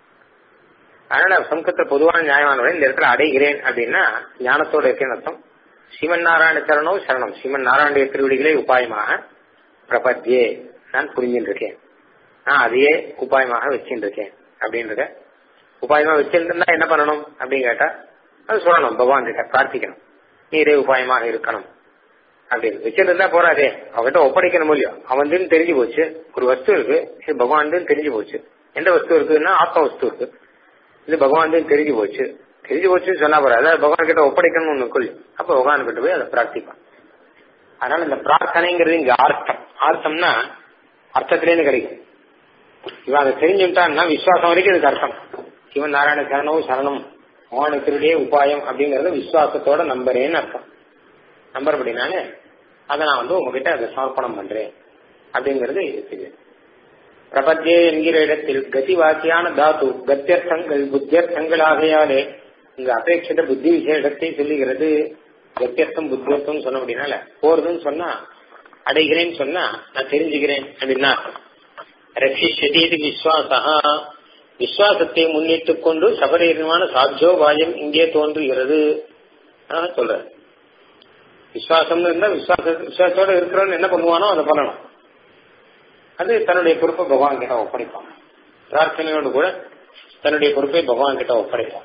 அதனால சமூகத்துல பொதுவான நியாயமானவரை இந்த இடத்துல அடைகிறேன் அப்படின்னா ஞானத்தோட இருக்கேன்னு அர்த்தம் சிவன் நாராயண சரணம் சரணம் சிவன் நாராயண திருவடிகளே உபாயமாக பிரபத்தியே நான் புரிஞ்சுட்டு இருக்கேன் நான் அதையே உபாயமாக வச்சுட்டு இருக்கேன் அப்படின்றத உபாயமா வச்சிருந்தா என்ன பண்ணணும் அப்படின்னு கேட்டா அது சொல்லணும் பகவான் கிட்ட பிரார்த்திக்கணும் நீரே உபாயமாக இருக்கணும் அப்படின்னு வச்சிருந்தா போறாதே அவன்கிட்ட ஒப்படைக்கணும் இல்லையோ அவன் தெரிஞ்சு போச்சு ஒரு வஸ்து இருக்கு இது பகவான் தெரிஞ்சு போச்சு எந்த வஸ்து இருக்குன்னா ஆத்ம வஸ்து இருக்கு இது பகவான் தெரிஞ்சு போச்சு தெரிஞ்சு போச்சுன்னு சொன்னா போற அதாவது பகவான் கிட்ட ஒப்படைக்கணும்னு ஒண்ணு கொள்ளு அப்ப பகவான் கிட்ட போய் அதை பிரார்த்திப்பான் அதனால இந்த பிரார்த்தனைங்கிறது இங்க அர்த்தம் அர்த்தம்னா அர்த்தத்திலேருந்து கிடைக்கும் இவன் அதை தெரிஞ்சுட்டான்னா விசுவாசம் வரைக்கும் இதுக்கு அர்த்தம் சிவன் நாராயண சரணம் சரணம் மோகன திருடியே உபாயம் அப்படிங்கறது விசுவாசத்தோட நம்புறேன்னு அர்த்தம் நம்புறபடினால அதை நான் வந்து உங்ககிட்ட அதை சமர்ப்பணம் பண்றேன் அப்படிங்கறது இருக்குது பிரபத்தியே என்கிற இடத்தில் கதிவாக்கியான தாத்து கத்தியர்த்தங்கள் புத்தியர்த்தங்கள் ஆகையாலே இங்க அபேட்சித புத்தி விசேஷத்தை சொல்லுகிறது கத்தியர்த்தம் புத்தியர்த்தம் சொன்ன அப்படின்னால போறதுன்னு சொன்னா அடைகிறேன்னு சொன்னா நான் தெரிஞ்சுக்கிறேன் அப்படின்னா ரட்சிஷதி இது விஸ்வாசா விஸ்வாசத்தை முன்னிட்டுக் கொண்டு சபரீரமான சாத்தியோபாயம் இங்கே தோன்றுகிறது சொல்ற விசுவாசம்னு இருந்தா விசுவாச விசுவாசத்தோட இருக்கிறவன் என்ன பண்ணுவானோ அதை பண்ணணும் அது தன்னுடைய பொறுப்பை பகவான் கிட்ட ஒப்படைப்பான் பிரார்த்தனையோடு கூட தன்னுடைய பொறுப்பை பகவான் கிட்ட ஒப்படைப்பான்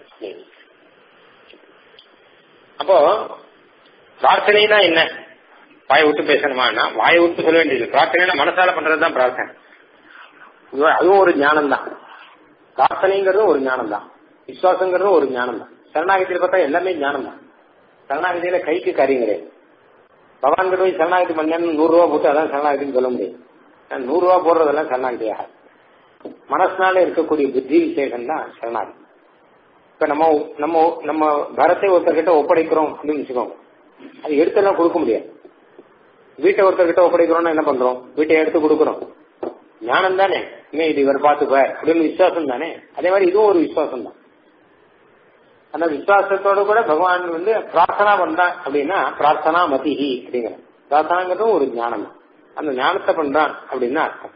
அப்போ பிரார்த்தனைனா என்ன வாயை விட்டு பேசணுமான்னா வாயை விட்டு சொல்ல வேண்டியது பிரார்த்தனைனா மனசால பண்றதுதான் பிரார்த்தனை இது- அதுவும் ஒரு ஞானம் தான் பிரார்த்தனைங்கிறதும் ஒரு ஞானம் தான் விசுவாசங்கிறதும் ஒரு ஞானம் தான் சரணாகதியில பார்த்தா எல்லாமே ஞானம் தான் சரணாகதியில கைக்கு காரியம் கிடையாது பகவான் கிட்ட போய் சரணாகதி பண்ணேன்னு நூறு ரூபா போட்டு அதான் சரணாகதின்னு சொல்ல முடியும் நான் நூறு ரூபா போடுறதெல்லாம் சரணாகதி ஆகாது மனசுனால இருக்கக்கூடிய புத்தி விசேஷம் தான் சரணாகதி இப்ப நம்ம நம்ம நம்ம பரத்தை ஒருத்தர்கிட்ட ஒப்படைக்கிறோம் அப்படின்னு வச்சுக்கோங்க அது எடுத்தெல்லாம் கொடுக்க முடியாது வீட்டை ஒருத்தர்கிட்ட ஒப்படைக்கிறோம்னா என்ன பண்றோம் வீட்டை எடுத்து கொடுக்குறோம் ஞானம் தானே இனிமே இது இவர் பார்த்துப்ப அப்படின்னு விசுவாசம் தானே அதே மாதிரி இதுவும் ஒரு விசுவாசம் தான் அந்த விசுவாசத்தோட கூட பகவான் வந்து பிரார்த்தனா பண்றான் அப்படின்னா பிரார்த்தனா மதிஹி அப்படிங்கிற பிரார்த்தனாங்கிறதும் ஒரு ஞானம் தான் அந்த ஞானத்தை பண்றான் அப்படின்னு அர்த்தம்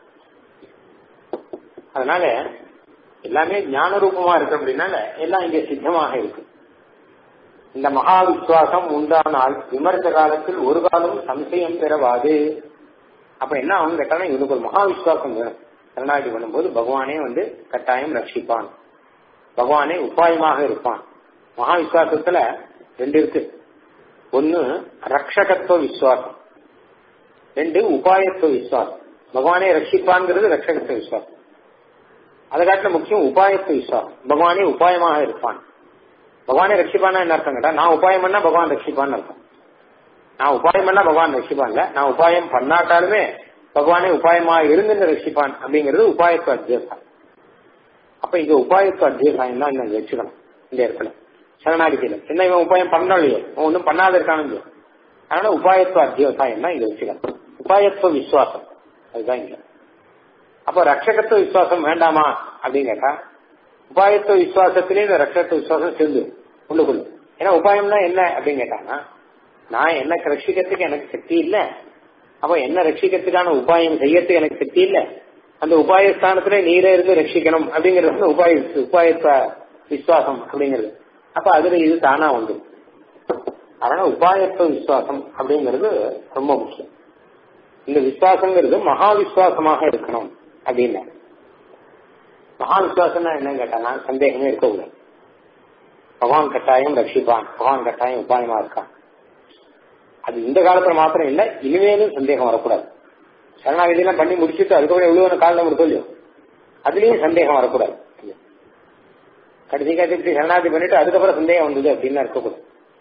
அதனால எல்லாமே ஞான ரூபமா இருக்கு அப்படின்னால எல்லாம் இங்க சித்தமாக இருக்கு இந்த மகா விசுவாசம் உண்டானால் விமர்ச காலத்தில் ஒரு காலம் சம்சயம் பெறவாது அப்ப என்ன அவங்க கேட்டாலும் இவனுக்கு ஒரு மகா விசுவாசம் வேணும் சரணாகதி பண்ணும்போது பகவானே வந்து கட்டாயம் ரட்சிப்பான் பகவானே உபாயமாக இருப்பான் மகா விசுவாசத்துல ரெண்டு இருக்கு ஒன்னு ரக்ஷகத்துவ விசுவாசம் ரெண்டு உபாயத்துவ விசுவாசம் பகவானே ரட்சிப்பான்ங்கிறது ரட்சகத்துவ விசுவாசம் அதை காட்டில முக்கியம் உபாயத்துவ விசுவாசம் பகவானே உபாயமாக இருப்பான் பகவானே ரட்சிப்பானா என்ன அர்த்தம் கேட்டா நான் உபாயம் பண்ணா பகவான் ரட்சிப்பான்னு அர்த்தம் நான் உபாயம் பண்ணா பகவான் ரட்சிப்பான்ல நான் உபாயம் பண்ணாட்டாலுமே பகவானே உபாயமா இருந்து ரட்சிப்பான் அப்படிங்கிறது உபாயத்துவ அத்தியாசம் அப்ப இங்க உபாயத்துவ அத்தியாசாயம் தான் இங்க வச்சுக்கணும் இந்த இடத்துல சரணாகிதியில என்ன இவன் உபாயம் பண்ணணும் இல்லையோ இவன் ஒன்றும் பண்ணாத இருக்கானு இல்லையோ அதனால உபாயத்துவ அத்தியாசாயம் தான் இங்க வச்சுக்கணும் உபாயத்துவ விசுவாசம் அதுதான் இங்க அப்ப ரட்சகத்துவ விசுவாசம் வேண்டாமா அப்படின்னு கேட்டா உபாயத்துவ விசுவாசத்திலே இந்த ரட்சகத்துவ விசுவாசம் சேர்ந்து உள்ளுக்குள்ள ஏன்னா உபாயம்னா என்ன அப்படின்னு கேட்டாங்கன்னா நான் என்ன ரட்சிக்கிறதுக்கு எனக்கு சக்தி இல்ல அப்ப என்ன ரட்சிக்கிறதுக்கான உபாயம் செய்யறதுக்கு எனக்கு சக்தி இல்ல அந்த உபாய ஸ்தானத்துல நீரே இருந்து ரட்சிக்கணும் அப்படிங்கிறது உபாய உபாயத்துவ விசுவாசம் அப்படிங்கிறது அப்ப அதுல இது தானா உண்டு அதனால உபாயத்துவ விசுவாசம் அப்படிங்கிறது ரொம்ப முக்கியம் இந்த விசுவாசங்கிறது மகா விசுவாசமாக இருக்கணும் அப்படின்னு மகா விசுவாசம்னா என்னன்னு கேட்டானா சந்தேகமே இருக்கக்கூடாது பகவான் கட்டாயம் ரட்சிப்பான் பகவான் கட்டாயம் உபாயமா இருக்கான் அது இந்த காலத்துல மாத்திரம் இல்ல இனிமேலும் சந்தேகம் வரக்கூடாது சரணாகதி எல்லாம் பண்ணி முடிச்சுட்டு அதுக்கப்புறம் எவ்வளவு காலம் நம்ம சொல்லியும் அதுலயும் சந்தேகம் வரக்கூடாது கடைசி கடைசி சரணாகதி பண்ணிட்டு அதுக்கப்புறம் சந்தேகம் வந்தது அப்படின்னு இருக்கக்கூடாது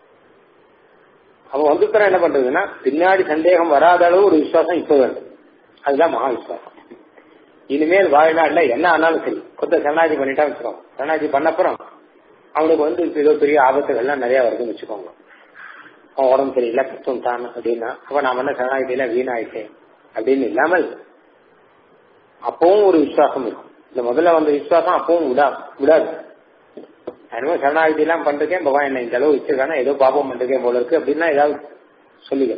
அவன் வந்துத்தரம் என்ன பண்றதுன்னா பின்னாடி சந்தேகம் வராத அளவு ஒரு விசுவாசம் இப்ப வேண்டும் அதுதான் மகா விசுவாசம் இனிமேல் வாழ்நாள்ல என்ன ஆனாலும் சரி கொத்த சரணாகதி பண்ணிட்டா வச்சுக்கோங்க சரணாகதி பண்ணப்புறம் அவனுக்கு வந்து ஏதோ பெரிய ஆபத்துகள்லாம் நிறைய வருதுன்னு வச்சுக்கோங்க அவன் உடம்பு சரியில்லை கஷ்டம் தான் அப்படின்னா அப்ப நான் என்ன சரணாகதியில வீணாயிட்டேன் அப்படின்னு இல்லாமல் அப்பவும் ஒரு விசுவாசம் இருக்கும் இந்த முதல்ல வந்த விசுவாசம் அப்பவும் விடா விடாது என்னமோ சரணாகதி எல்லாம் பண்றேன் பகவான் என்ன இந்த அளவு வச்சிருக்கானா ஏதோ பாபம் பண்றேன் போல இருக்கு அப்படின்னா ஏதாவது சொல்லுங்க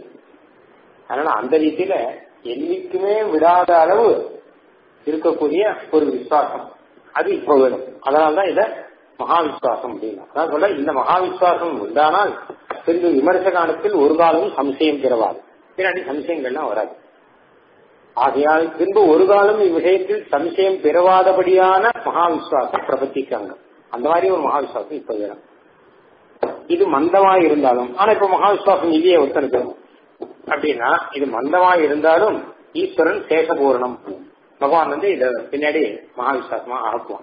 அதனால அந்த ரீதியில என்னைக்குமே விடாத அளவு இருக்கக்கூடிய ஒரு விசுவாசம் அது இப்போ வேணும் அதனால்தான் இத மகா விசுவாசம் அப்படின்னா அதான் சொல்ல இந்த மகா விசுவாசம் உண்டானால் பின்பு விமர்ச காலத்தில் ஒரு காலமும் சம்சயம் பிறவாது பின்னாடி சம்சயங்கள்லாம் வராது ஆகையால் பின்பு ஒரு காலம் இவ்விஷயத்தில் சம்சயம் பிறவாதபடியான மகா விசுவாசம் பிரபத்திக்காங்க அந்த மாதிரி ஒரு மகா விசுவாசம் இப்ப வேணும் இது மந்தமா இருந்தாலும் ஆனா இப்ப மகா விசுவாசம் இல்லையே ஒருத்தனுக்கு அப்படின்னா இது மந்தமா இருந்தாலும் ஈஸ்வரன் சேஷபூரணம் பகவான் வந்து இத பின்னாடி மகா விசுவாசமா ஆக்குவான்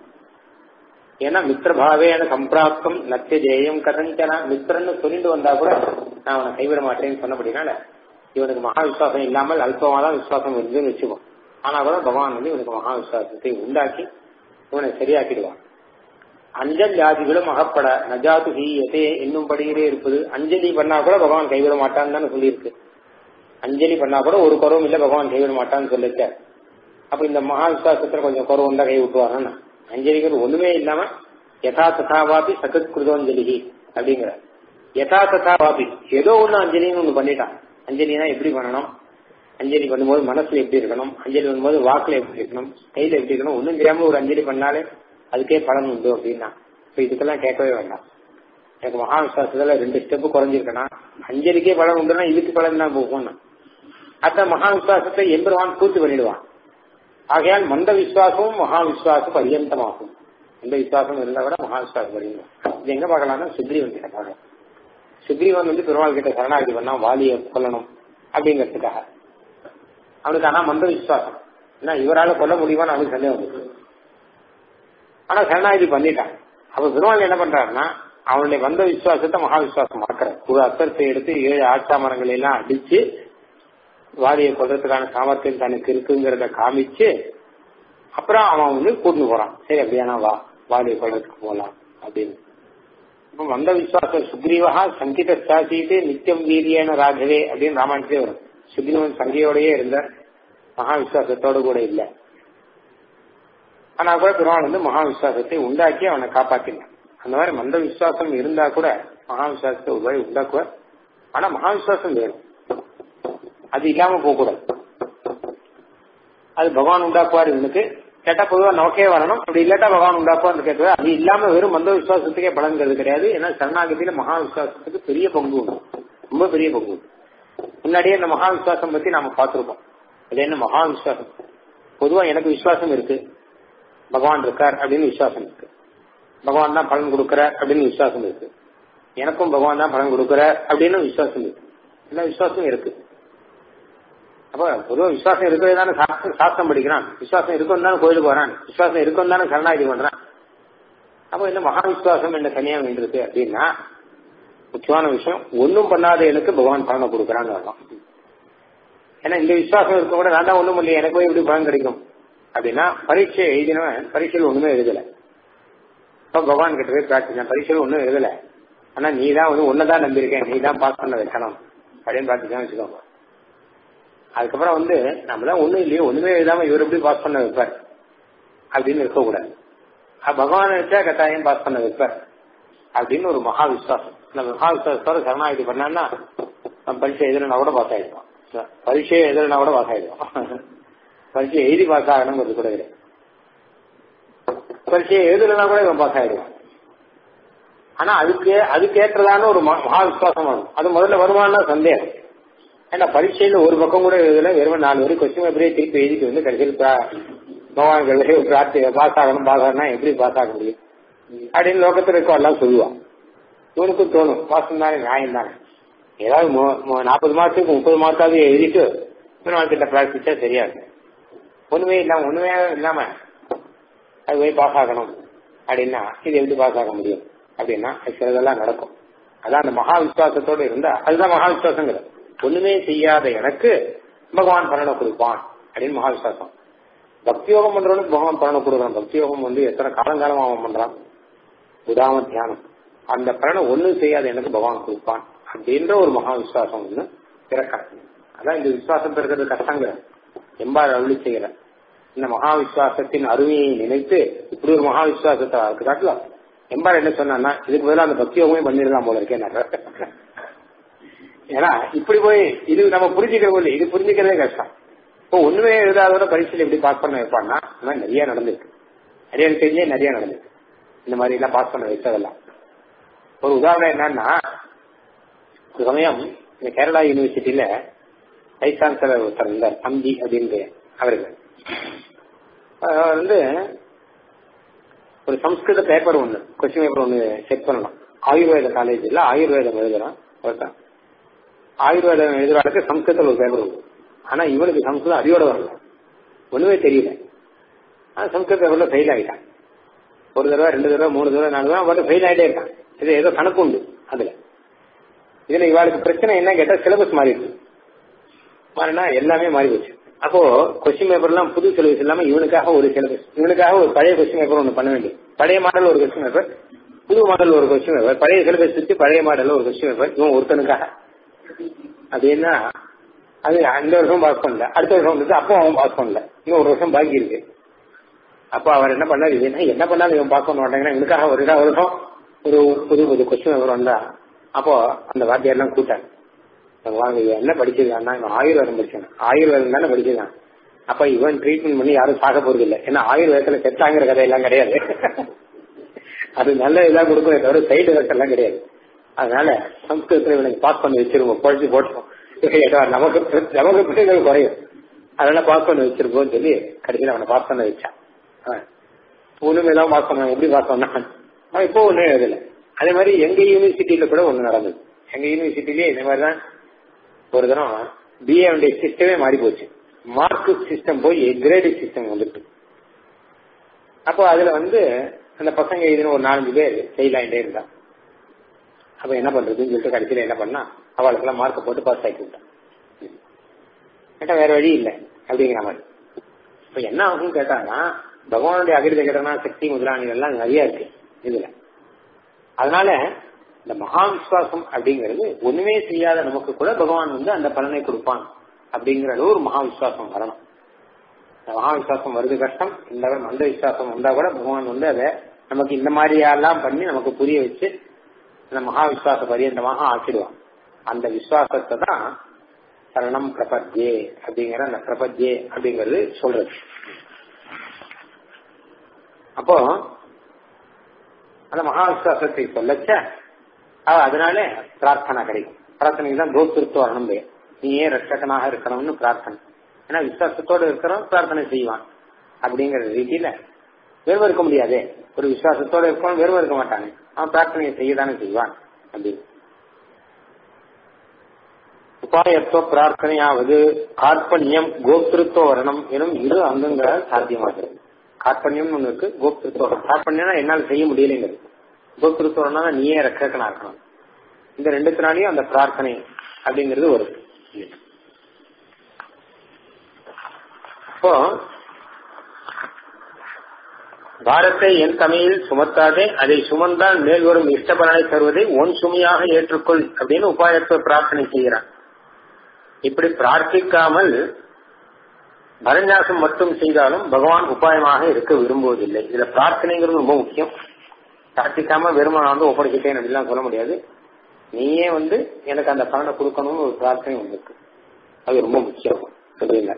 ஏன்னா மித்திரபாவேன சம்பிராப்தம் நத்திய ஜெயம் கதஞ்சனா மித்திரன்னு சொல்லிட்டு வந்தா கூட நான் அவனை கைவிட மாட்டேன்னு சொன்னபடினால இவனுக்கு மகா விசுவாசம் இல்லாமல் அல்பமா தான் விசுவாசம் இருந்துன்னு வச்சுக்கோ ஆனா கூட பகவான் வந்து இவனுக்கு மகா விசுவாசத்தை உண்டாக்கி இவனை சரியாக்கிடுவான் அஞ்சல் ஜாதிகளும் அகப்பட நஜாது ஹீயதே என்னும் படியிலே இருப்பது அஞ்சலி பண்ணா கூட பகவான் கைவிட மாட்டான்னு தானே சொல்லியிருக்கு அஞ்சலி பண்ணா கூட ஒரு குறவும் இல்ல பகவான் கைவிட மாட்டான்னு சொல்லிருக்க அப்ப இந்த மகா விசுவாசத்துல கொஞ்சம் குறவு வந்தா கை விட்டுவாரான்னு அஞ்சலிங்கிறது ஒண்ணுமே இல்லாம யதா ததாவாபி சகத் கிருதோஞ்சலி அப்படிங்கிற யதா ததாவாபி ஏதோ ஒண்ணு அஞ்சலின்னு ஒண்ணு பண்ணிட்டான் அஞ்சலினா எப்படி பண்ணணும் அஞ்சலி பண்ணும்போது மனசுல எப்படி இருக்கணும் அஞ்சலி பண்ணும்போது வாக்குல எப்படி இருக்கணும் கையில எப்படி இருக்கணும் ஒண்ணும் தெரியாம ஒரு அஞ்சலி பண்ணாலே அதுக்கே பலன் உண்டு அப்படின்னா இப்ப இதுக்கெல்லாம் கேட்கவே வேண்டாம் எனக்கு மகா விசுவாசத்துல ரெண்டு ஸ்டெப் குறைஞ்சிருக்கனா அஞ்சலிக்கே பலன் உண்டுன்னா இதுக்கு பலன் தான் போகும் அத்த மகா விசுவாசத்தை எம்பெருவான் பூர்த்தி பண்ணிடுவான் ஆகையால் மந்த விசுவாசமும் மகா விசுவாசம் பரியந்தமாகும் மந்த விசுவாசம் இருந்தா கூட மகா விசுவாசம் பரியந்தம் இது எங்க பார்க்கலாம்னா சுக்ரீவன் கிட்ட பார்க்கலாம் சுக்ரீவன் வந்து பெருமாள் கிட்ட சரணாகதி பண்ணா வாலிய கொல்லணும் அப்படிங்கிறதுக்காக அவனுக்கு ஆனா மந்த விசுவாசம் ஏன்னா இவரால கொல்ல முடியுமான்னு அவனுக்கு சந்தேகம் வந்துருக்கு ஆனா சரணாகதி பண்ணிட்டான் அப்ப பெருமாள் என்ன பண்றாருன்னா அவனுடைய வந்த விசுவாசத்தை மகா விசுவாசம் ஆக்குறார் ஒரு அஸ்திரத்தை எடுத்து ஏழு ஆட்சா மரங்களை எல்லாம் அடிச்சு வாலியை கொல்றதுக்கான சாமர்த்தியம் தனக்கு இருக்குங்கிறத காமிச்சு அப்புறம் அவன் வந்து கூட்டிட்டு போறான் சரி அப்படியானா வா வாலியை கொல்றதுக்கு போலாம் அப்படின்னு இப்ப வந்த விசுவாசம் சுக்ரீவா சங்கித சாசிட்டு நித்தியம் வீரியன ராகவே அப்படின்னு ராமாயணத்திலே வரும் சுக்ரீவன் சங்கையோடயே இருந்த மகா விசுவாசத்தோடு கூட இல்ல ஆனா கூட பெருமாள் வந்து மகா விசுவாசத்தை உண்டாக்கி அவனை காப்பாத்தினான் அந்த மாதிரி மந்த விசுவாசம் இருந்தா கூட மகா விசுவாசத்தை ஒரு வழி உண்டாக்குவார் ஆனா மகா விசுவாசம் வேணும் அது இல்லாம போக கூடாது அது பகவான் உண்டாக்குவார் இவனுக்கு கேட்டா பொதுவா நமக்கே வரணும் அப்படி இல்லாட்டா பகவான் உண்டாக்குவார் கேட்கவே அது இல்லாம வெறும் மந்த விசுவாசத்துக்கே பலன்கிறது கிடையாது ஏன்னா சரணாகதியில மகா விசுவாசத்துக்கு பெரிய பங்கு உண்டு ரொம்ப பெரிய பங்கு உண்டு முன்னாடியே இந்த மகா விசுவாசம் பத்தி நாம பார்த்திருக்கோம் அது என்ன மகா விசுவாசம் பொதுவா எனக்கு விசுவாசம் இருக்கு பகவான் இருக்கார் அப்படின்னு விசுவாசம் இருக்கு பகவான் தான் பலன் கொடுக்கிறார் அப்படின்னு விசுவாசம் இருக்கு எனக்கும் பகவான் தான் பலன் கொடுக்கிறார் அப்படின்னு விசுவாசம் இருக்கு எல்லா விசுவாசம் இருக்கு அப்ப பொதுவாக விசுவாசம் இருக்கிறது தானே சாஸ்திரம் படிக்கிறான் விசுவாசம் இருக்கும் தானே கோயிலுக்கு வரான் விசுவாசம் இருக்கும் தானே சரணாகதி பண்றான் அப்ப இந்த மகா விசுவாசம் என்ன தனியா வேண்டியிருக்கு அப்படின்னா முக்கியமான விஷயம் ஒன்னும் பண்ணாத எனக்கு பகவான் பலனை கொடுக்கறான்னு வரலாம் ஏன்னா இந்த விசுவாசம் இருக்க கூட நான் தான் ஒண்ணும் இல்லையே எனக்கு போய் எப்படி பலன் கிடைக்கும் அப்படின்னா பரீட்சை எழுதினவன் பரீட்சையில் ஒண்ணுமே எழுதல இப்ப பகவான் கிட்ட போய் பிரார்த்திச்சேன் பரீட்சையில் ஒண்ணும் எழுதல ஆனா நீ தான் வந்து ஒன்னதான் நம்பியிருக்கேன் நீ தான் பாஸ் பண்ண வைக்கணும் அப்படின்னு பிரார்த்திச்சா வச்சுக்கோங்க அதுக்கப்புறம் வந்து நம்ம தான் ஒண்ணும் இல்லையோ ஒண்ணுமே எழுதாம இவர் எப்படி பாஸ் பண்ண வைப்பார் அப்படின்னு இருக்கக்கூடாது பகவான் நினைச்சா கட்டாயம் பாஸ் பண்ண வைப்பார் அப்படின்னு ஒரு மகா விசுவாசம் அந்த மகா விசுவாசத்தோட சரணாகதி பண்ணான்னா நம்ம பரீட்சை எழுதுனா கூட பாஸ் ஆயிடுவோம் பரீட்சையை எழுதுனா கூட பாஸ் ஆயிடுவோம் பரீட்சை எழுதி பாஸ் ஆகணுங்கிறது கூட கிடையாது பரீட்சையை எழுதலைன்னா கூட இவன் பாஸ் ஆயிடுவான் ஆனா அதுக்கு அதுக்கேற்றதான ஒரு மகா விசுவாசம் வரும் அது முதல்ல வருமானா சந்தேகம் ஏன்னா பரீட்சையில ஒரு பக்கம் கூட எழுதல வெறும் நாலு வரை கொஸ்டின் பேப்பரே திருப்பி எழுதிட்டு வந்து கடைசியில் பகவான் பிரார்த்தி பாஸ் ஆகணும் பாஸ் ஆகணும் எப்படி பாஸ் ஆக முடியும் அப்படின்னு லோகத்தில் இருக்கோ எல்லாம் சொல்லுவான் இவனுக்கும் தோணும் பாசம் தானே நியாயம் தானே ஏதாவது நாற்பது மார்க்குக்கு முப்பது மார்க்காவது எழுதிட்டு இன்னொரு கிட்ட பிரார்த்திச்சா சரியா இருக்கு ஒண்ணுமே இல்லாம ஒண்ணுமே இல்லாம அது போய் பாஸ் ஆகணும் அப்படின்னா இது எப்படி பாஸ் ஆக முடியும் அப்படின்னா சிலதெல்லாம் நடக்கும் அதான் அந்த மகா விசுவாசத்தோடு இருந்தா அதுதான் மகா விசுவாசங்கிறது ஒண்ணுமே செய்யாத எனக்கு பகவான் பலனை கொடுப்பான் அப்படின்னு மகா விசுவாசம் பக்தியோகம் பண்றவனுக்கு பகவான் பலனை கொடுக்குறான் பக்தியோகம் வந்து எத்தனை காலங்காலம் அவன் பண்றான் உதாம தியானம் அந்த பலனை ஒண்ணும் செய்யாத எனக்கு பகவான் கொடுப்பான் அப்படின்ற ஒரு மகா விசுவாசம் ஒண்ணு பிறக்கிறது அதான் இந்த விசுவாசம் பிறக்கிறது கஷ்டங்கிற எம்பார் அருளி செய்கிற இந்த மகா விசுவாசத்தின் அருமையை நினைத்து இப்படி ஒரு மகா விசுவாசத்தை அதுக்கு காட்டலாம் எம்பார் என்ன சொன்னா இதுக்கு பதிலாக அந்த பக்தியோகமே பண்ணிடலாம் போல இருக்கேன் ஏன்னா இப்படி போய் இது நம்ம புரிஞ்சுக்கிற போது இது புரிஞ்சுக்கிறதே கஷ்டம் இப்போ ஒண்ணுமே எழுதாதோட பரீட்சையில் எப்படி பாஸ் பண்ண வைப்பான்னா இந்த மாதிரி நிறைய நடந்திருக்கு நிறைய தெரிஞ்சே நிறைய நடந்திருக்கு இந்த மாதிரி எல்லாம் பாஸ் பண்ண வைத்ததெல்லாம் ஒரு உதாரணம் என்னன்னா ஒரு சமயம் இந்த கேரளா யூனிவர்சிட்டியில வைஸ் சான்சலர் ஒருத்தர் இருந்தார் அம்பி அப்படின்னு அவருக்கு வந்து ஒரு சம்ஸ்கிருத பேப்பர் ஒண்ணு கொஸ்டின் பேப்பர் ஒண்ணு செக் பண்ணலாம் ஆயுர்வேத காலேஜ்ல ஆயுர்வேதம் எழுதுறான் ஒருத்தன் ஆயுர்வேதம் எழுதுறாளுக்கு சம்ஸ்கிருதத்தில் ஒரு பேப்பர் உண்டு ஆனா இவனுக்கு சம்ஸ்கிருதம் அடியோட வரல ஒண்ணுமே தெரியல ஆனா சம்ஸ்கிருத பேப்பர்ல ஃபெயில் ஆயிட்டான் ஒரு தடவை ரெண்டு தடவை மூணு தடவை நாலு தடவை வந்து ஃபெயில் ஆயிட்டே இருக்கான் இது ஏதோ கணக்கு உண்டு அதுல இதுல இவாளுக்கு பிரச்சனை என்ன கேட்டா சிலபஸ் மாறிடுச்சு மாறினா எல்லாமே மாறி போச்சு அப்போ கொஸ்டின் பேப்பர் எல்லாம் புது சிலபஸ் இல்லாம இவனுக்காக ஒரு சிலபஸ் இவனுக்காக ஒரு பழைய கொஸ்டின் பேப்பர் ஒன்று பண்ண வேண்டியது பழைய மாடல் ஒரு கொஸ்டின் பேப்பர் புது மாடல் ஒரு கொஸ்டின் பேப்பர் பழைய சிலபஸ் வச்சு பழைய மாடல் ஒரு கொஸ்டின் பேப்பர் இவன் ஒருத்தனுக்காக அப்படின்னா அது அந்த வருஷம் பாஸ் பண்ணல அடுத்த வருஷம் வந்து அப்போ அவன் பாஸ் பண்ணல இன்னும் ஒரு வருஷம் பாக்கி இருக்கு அப்போ அவர் என்ன பண்ணாரு இது என்ன என்ன பண்ணாலும் இவன் பாஸ் பண்ண மாட்டேங்கிறான் இவனுக்காக ஒரு வருஷம் ஒரு புது புது கொஸ்டின் பேப்பர் வந்தா அப்போ அந்த வாத்தியாரெல்லாம் கூட்டாங்க வாங்க இவன் என்ன படிச்சிருக்கான்னா இவன் ஆயுர்வேதம் படிச்சான் ஆயுர்வேதம் தானே படிச்சிருக்கான் அப்ப இவன் ட்ரீட்மெண்ட் பண்ணி யாரும் சாக போறது இல்லை ஏன்னா ஆயுர்வேதத்துல செத்தாங்கிற கதையெல்லாம் கிடையாது அது நல்ல இதா கொடுக்கும் தவிர சைடு எஃபெக்ட் எல்லாம் கிடையாது அதனால சம்ஸ்கிருதத்துல இவனுக்கு பாஸ் பண்ணி வச்சிருவோம் குழச்சி போட்டோம் நமக்கு நமக்கு பிள்ளைகள் குறையும் அதனால பாஸ் பண்ணி வச்சிருக்கோம் சொல்லி கடைசியில் அவனை பாஸ் பண்ண வச்சான் ஒண்ணுமே தான் பாஸ் பண்ணான் எப்படி பாஸ் பண்ணான் அவன் இப்போ ஒன்றும் எழுதல அதே மாதிரி எங்க யூனிவர்சிட்டியில கூட ஒண்ணு நடந்தது எங்க யூனிவர்சிட்டிலேயே இந்த மாதிரி தான் ஒரு தரம் பிஏ சிஸ்டமே மாறி போச்சு மார்க் சிஸ்டம் போய் கிரேடிங் சிஸ்டம் வந்துட்டு அப்போ அதுல வந்து அந்த பசங்க எழுதின ஒரு நாலஞ்சு பேர் ஃபெயில் ஆகிட்டே இருந்தா அப்ப என்ன பண்றதுன்னு சொல்லிட்டு கடைசியில என்ன பண்ணா அவளுக்கெல்லாம் மார்க் போட்டு பாஸ் ஆக்கி விட்டான் கேட்டா வேற வழி இல்லை அப்படிங்கிற மாதிரி இப்ப என்ன ஆகும் கேட்டாங்கன்னா பகவானுடைய அகிர்த கடனா சக்தி முதலாளிகள் எல்லாம் நிறைய இருக்கு இதுல அதனால இந்த மகா விசுவாசம் அப்படிங்கிறது ஒண்ணுமே செய்யாத நமக்கு கூட பகவான் வந்து அந்த பலனை கொடுப்பான் அப்படிங்கிற ஒரு மகா விசுவாசம் வரணும் இந்த மகா விசுவாசம் வருது கஷ்டம் இந்த மந்த விசுவாசம் வந்தா கூட பகவான் வந்து அதை நமக்கு இந்த மாதிரியெல்லாம் பண்ணி நமக்கு புரிய வச்சு அந்த மகா விசுவாச பரியந்தமாக ஆக்கிடுவான் அந்த விசுவாசத்தை தான் சரணம் பிரபத்யே அப்படிங்கிற அந்த பிரபத்யே அப்படிங்கிறது சொல்றது அப்போ அந்த மகா விசுவாசத்தை சொல்லச்ச அவ அதனால பிரார்த்தனை கிடைக்கும் பிரார்த்தனைக்கு தான் தோத்திருத்து வரணும் பெயர் நீயே ரட்சகனாக இருக்கணும்னு பிரார்த்தனை ஏன்னா விசுவாசத்தோடு இருக்கிறவன் பிரார்த்தனை செய்வான் அப்படிங்கிற ரீதியில வெறும் இருக்க முடியாதே ஒரு விசுவாசத்தோடு இருக்கவன் வெறும் இருக்க மாட்டானே அவன் பிரார்த்தனையை செய்யதானே செய்வான் அப்படின்னு உபாயத்துவ பிரார்த்தனையாவது கார்பண்யம் கோப்திருத்துவ வரணம் எனும் இரு அங்கங்களால் சாத்தியமாகிறது கார்பண்யம் ஒண்ணு இருக்கு கோப்திருத்துவ கார்பண்யம்னா என்னால் செய்ய முடியலைங்கிறது கோப்திருத்துவம்னா நீயே ரக்கனா இருக்கணும் இந்த ரெண்டுத்தினாலையும் அந்த பிரார்த்தனை அப்படிங்கிறது வருது அப்போ பாரத்தை என் தமிழில் சுமத்தாதே அதை சுமந்தால் மேல் வரும் இஷ்டபலனை தருவதை ஒன் சுமையாக ஏற்றுக்கொள் அப்படின்னு உபாயத்துவ பிரார்த்தனை செய்கிறான் இப்படி பிரார்த்திக்காமல் பரநியாசம் மட்டும் செய்தாலும் பகவான் உபாயமாக இருக்க விரும்புவதில்லை இதுல பிரார்த்தனைங்கிறது ரொம்ப முக்கியம் பிரார்த்திக்காம வெறும நான் வந்து ஒப்படைச்சிட்டேன் அப்படிலாம் சொல்ல முடியாது நீயே வந்து எனக்கு அந்த பலனை கொடுக்கணும்னு ஒரு பிரார்த்தனை வந்திருக்கு அது ரொம்ப முக்கியம் அப்படிங்க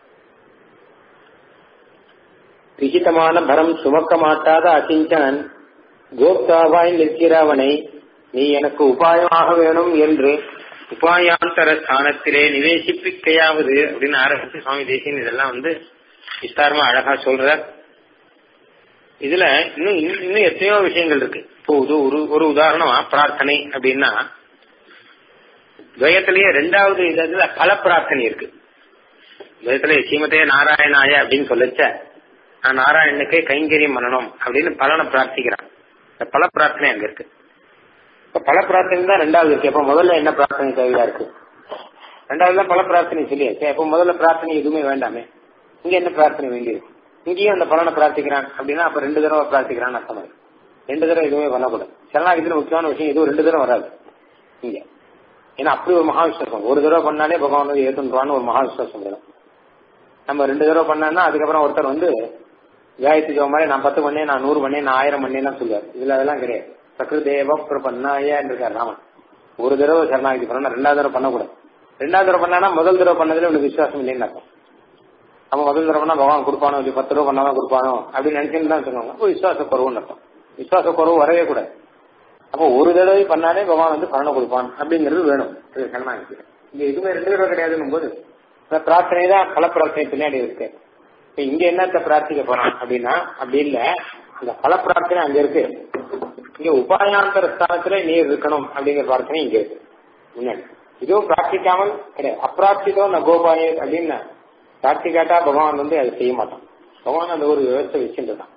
விசித்தமான பரம் சுமக்க மாட்டாத அகிஞ்சனன் கோப்தாவாய் நிற்கிறவனை நீ எனக்கு உபாயமாக வேணும் என்று உபாயாந்தர ஸ்தானத்திலே நிவேசிப்பிக்கையாவது அப்படின்னு ஆரம்பிச்சு சுவாமி தேசியன் இதெல்லாம் வந்து விஸ்தாரமா அழகா சொல்ற இதுல இன்னும் இன்னும் எத்தனையோ விஷயங்கள் இருக்கு இப்போ ஒரு ஒரு உதாரணமா பிரார்த்தனை அப்படின்னா துவயத்திலேயே ரெண்டாவது இதுல பல பிரார்த்தனை இருக்கு துவயத்திலே சீமத்தே நாராயணாய அப்படின்னு சொல்லச்ச நான் நாராயணனுக்கு கைங்கரியம் பண்ணணும் அப்படின்னு பலனை பிரார்த்திக்கிறான் இந்த பல பிரார்த்தனை அங்க இருக்கு இப்ப பல பிரார்த்தனை தான் ரெண்டாவது இருக்கு அப்ப முதல்ல என்ன பிரார்த்தனை தேவையா இருக்கு ரெண்டாவது தான் பல பிரார்த்தனை சொல்லியாச்சு அப்ப முதல்ல பிரார்த்தனை எதுவுமே வேண்டாமே இங்க என்ன பிரார்த்தனை வேண்டியிருக்கு இங்கேயும் அந்த பலனை பிரார்த்திக்கிறான் அப்படின்னா அப்ப ரெண்டு தடவை பிரார்த்திக்கிறான் அர்த்தம் ரெண்டு தடவை எதுவுமே பண்ணக்கூடாது சரணாகிதில முக்கியமான விஷயம் எதுவும் ரெண்டு தடவை வராது இங்க ஏன்னா அப்படி ஒரு மகா விசுவாசம் ஒரு தடவை பண்ணாலே பகவான் வந்து ஏத்துன்றான்னு ஒரு மகா விசுவாசம் வரும் நம்ம ரெண்டு தடவை பண்ணா அதுக்கப்புறம் ஒருத்தர் வந்து காயத்ரி ஜோம் மாதிரி நான் பத்து பண்ணேன் நான் நூறு பண்ணேன் நான் ஆயிரம் பண்ணேன் சொல்லுவார் இதுல அதெல்லாம் கிடையாது சக்ருதேவ பிரபன்னாய இருக்கார் ராமன் ஒரு தடவை சரணாகிதி பண்ணா ரெண்டாவது தடவை பண்ணக்கூடாது ரெண்டாவது தடவை பண்ணா முதல் தடவை பண்ணதுல உனக்கு விசுவாசம் இல்லைன்னு அர்த்தம் அப்ப முதல் தடவை பண்ணா பகவான் கொடுப்பானோ இல்லை பத்து ரூபா பண்ணாதான் கொடுப்பானோ அப்படின்னு நினைச்சுன்னு தான் சொல்லுவாங்க அப்போ விசுவாச குறவுன்னு அர்த்தம் விசுவாச குறவு வரவே கூடாது அப்போ ஒரு தடவை பண்ணாலே பகவான் வந்து பலனை கொடுப்பான் அப்படிங்கிறது வேணும் இது சரணாகிதி இங்க எதுவுமே ரெண்டு தடவை கிடையாதுன்னும் போது இந்த பிரார்த்தனை தான் பல பிரார்த்தனை பின்னாடி இருக்கு இப்ப இங்க என்னத்த பிரார்த்திக்க போறான் அப்படின்னா அப்படி இல்ல அந்த பல பிரார்த்தனை அங்க இருக்கு இங்க உபாயாந்தர ஸ்தானத்துல நீர் இருக்கணும் அப்படிங்கிற பிரார்த்தனை இங்க இருக்கு முன்னாடி இதுவும் பிரார்த்திக்காமல் கிடையாது அப்பிரார்த்திதோ ந கோபாயே அப்படின்னு பிரார்த்திக்காட்டா பகவான் வந்து அதை செய்ய மாட்டான் பகவான் அந்த ஒரு விவசாய வச்சுருந்தான்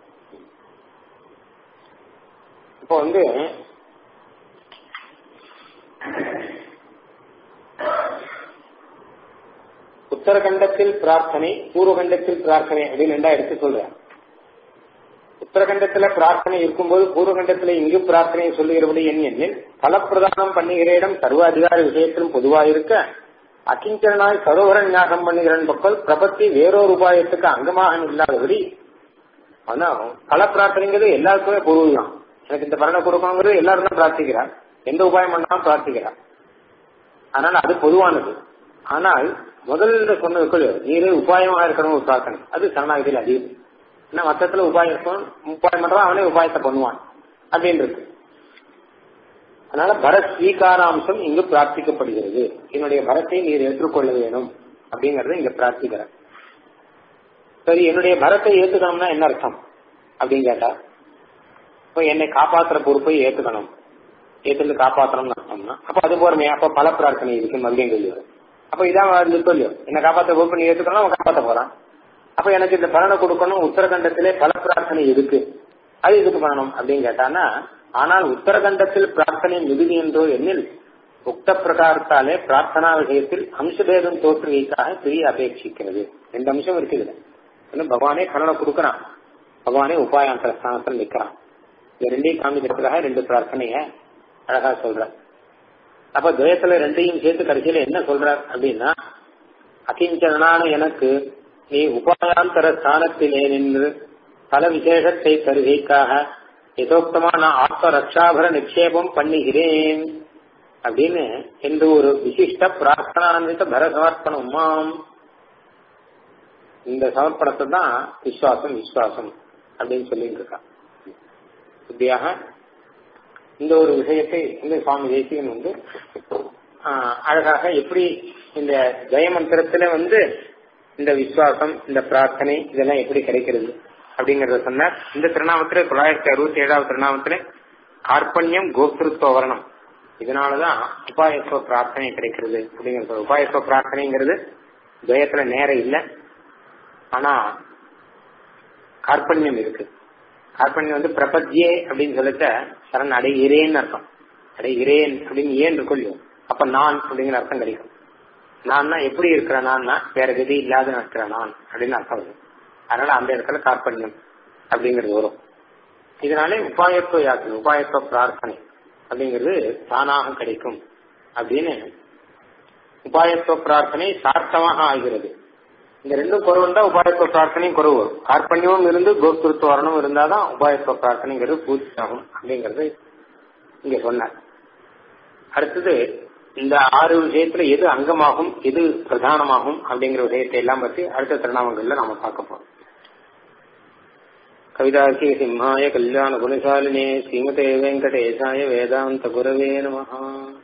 இப்போ வந்து உத்தரகண்டத்தில் பிரார்த்தனை பூர்வகண்டத்தில் பிரார்த்தனை அப்படின்னு ரெண்டா எடுத்து சொல்றேன் உத்தரகண்டத்துல பிரார்த்தனை இருக்கும்போது பூர்வகண்டத்துல இங்கு பிரார்த்தனை சொல்லுகிறபடி என் எண்ணில் பலப்பிரதானம் பண்ணுகிற இடம் சர்வ அதிகார விஷயத்திலும் பொதுவாக இருக்க அகிஞ்சனாய் சரோவர ஞாகம் பண்ணுகிறன் பக்கம் பிரபத்தி வேறொரு உபாயத்துக்கு அங்கமாக இல்லாதபடி ஆனா பல பிரார்த்தனைங்கிறது எல்லாருக்குமே பொருள் தான் எனக்கு இந்த பலனை கொடுக்கணுங்கிறது எல்லாரும் தான் பிரார்த்திக்கிறார் எந்த உபாயம் பண்ணாலும் பிரார்த்திக்கிறார் அதனால அது பொதுவானது ஆனால் முதல்ல சொன்னதுக்குள் நீரே உபாயமாக இருக்கணும் ஒரு பிரார்த்தனை அது சரணாகதியில் அதிகம் ஏன்னா மொத்தத்துல உபாயம் இருக்கணும் உபாயம் பண்றான் அவனே உபாயத்தை பண்ணுவான் அப்படின்னு இருக்கு அதனால பரத் ஸ்வீகாராம்சம் இங்கு பிரார்த்திக்கப்படுகிறது என்னுடைய பரத்தை நீர் ஏற்றுக்கொள்ள வேணும் அப்படிங்கறத இங்க பிரார்த்திக்கிற சரி என்னுடைய பரத்தை ஏத்துக்கணும்னா என்ன அர்த்தம் அப்படின்னு கேட்டா இப்போ என்னை காப்பாத்துற பொறுப்பை ஏத்துக்கணும் ஏத்துட்டு காப்பாற்றணும்னு அர்த்தம்னா அப்ப அது போறமே அப்ப பல பிரார்த்தனை இருக்கு மறுபடியும் கேள்வி வரும் அப்ப இதான் இருந்துட்டோ இல்லையோ என்ன காப்பாற்ற பொறுப்பு நீ ஏத்துக்கணும் அவன் காப்பாற்ற போறான் அப்ப எனக்கு இந்த பலனை கொடுக்கணும் உத்தரகண்டத்திலே பல பிரார்த்தனை இருக்கு அது எதுக்கு பண்ணணும் அப்படின்னு கேட்டானா ஆனால் உத்தரகண்டத்தில் பிரார்த்தனை மிகுதி என்றோ எண்ணில் உக்த பிரகாரத்தாலே பிரார்த்தனா விஷயத்தில் அம்சபேதம் தோற்றுகைக்காக பிரிய அபேட்சிக்கிறது ரெண்டு அம்சம் இருக்குது இன்னும் பகவானே பலனை கொடுக்கறான் பகவானே உபாயாந்தர ஸ்தானத்தில் நிக்கிறான் இது ரெண்டையும் காமிக்கிறதுக்காக ரெண்டு பிரார்த்தனைய அழகா சொல்ற அப்ப துவயத்துல ரெண்டையும் சேர்த்து கடைசியில என்ன சொல்றார் அப்படின்னா அகிஞ்சனான எனக்கு நீ உபாயாந்தர ஸ்தானத்திலே நின்று பல விசேஷத்தை தருகைக்காக யதோக்தமான ஆத்ம ரக்ஷாபர நிக்ஷேபம் பண்ணுகிறேன் அப்படின்னு என்று ஒரு விசிஷ்ட பிரார்த்தனான்வித பர சமர்ப்பணம் மாம் இந்த சமர்ப்பணத்தை தான் விஸ்வாசம் விஸ்வாசம் அப்படின்னு சொல்லிட்டு இருக்கான் இப்படியாக இந்த ஒரு விஷயத்தை இந்த சுவாமி தேசிகன் வந்து அழகாக எப்படி இந்த ஜெயமந்திரத்துல வந்து இந்த விசுவாசம் இந்த பிரார்த்தனை இதெல்லாம் எப்படி கிடைக்கிறது அப்படிங்கறத சொன்னார் இந்த திருநாமத்துல தொள்ளாயிரத்தி அறுபத்தி ஏழாவது திருநாமத்துல கார்பண்யம் கோப்திருத்துவ வரணம் இதனாலதான் உபாயத்துவ பிரார்த்தனை கிடைக்கிறது அப்படிங்கிறது உபாயத்துவ பிரார்த்தனைங்கிறது துவயத்துல நேரம் இல்லை ஆனா கார்பண்யம் இருக்கு கார்பண்யம் வந்து பிரபத்தியே அப்படின்னு சொல்லிட்ட சரண் அடைகிறேன்னு அர்த்தம் அடைகிறேன் அப்படின்னு ஏன் இருக்கும் அப்ப நான் அப்படிங்கிற அர்த்தம் கிடைக்கும் நான்னா எப்படி இருக்கிற நான்னா வேற விதி இல்லாத இருக்கிற நான் அப்படின்னு அர்த்தம் வரும் அதனால அந்த இடத்துல கார்பண்யம் அப்படிங்கிறது வரும் இதனாலே உபாயத்துவ யாத்திரை உபாயத்துவ பிரார்த்தனை அப்படிங்கிறது தானாக கிடைக்கும் அப்படின்னு உபாயத்துவ பிரார்த்தனை சார்த்தமாக ஆகிறது இந்த ரெண்டும் குறவு இருந்தா உபாயத்துவ பிரார்த்தனையும் குறவு வரும் கார்பண்யமும் இருந்து கோஸ்திருத்துவ வரணும் இருந்தாதான் உபாயத்துவ பிரார்த்தனைங்கிறது பூர்த்தி ஆகும் அப்படிங்கிறது இங்க சொன்னார் அடுத்தது இந்த ஆறு விஷயத்துல எது அங்கமாகும் எது பிரதானமாகும் அப்படிங்கிற விஷயத்தை எல்லாம் பற்றி அடுத்த திருநாமங்கள்ல நாம பார்க்க போறோம் கவிதாக்கி சிம்ஹாய கல்யாண குணசாலினே ஸ்ரீமதே வெங்கடேசாய வேதாந்த குரவே நமஹா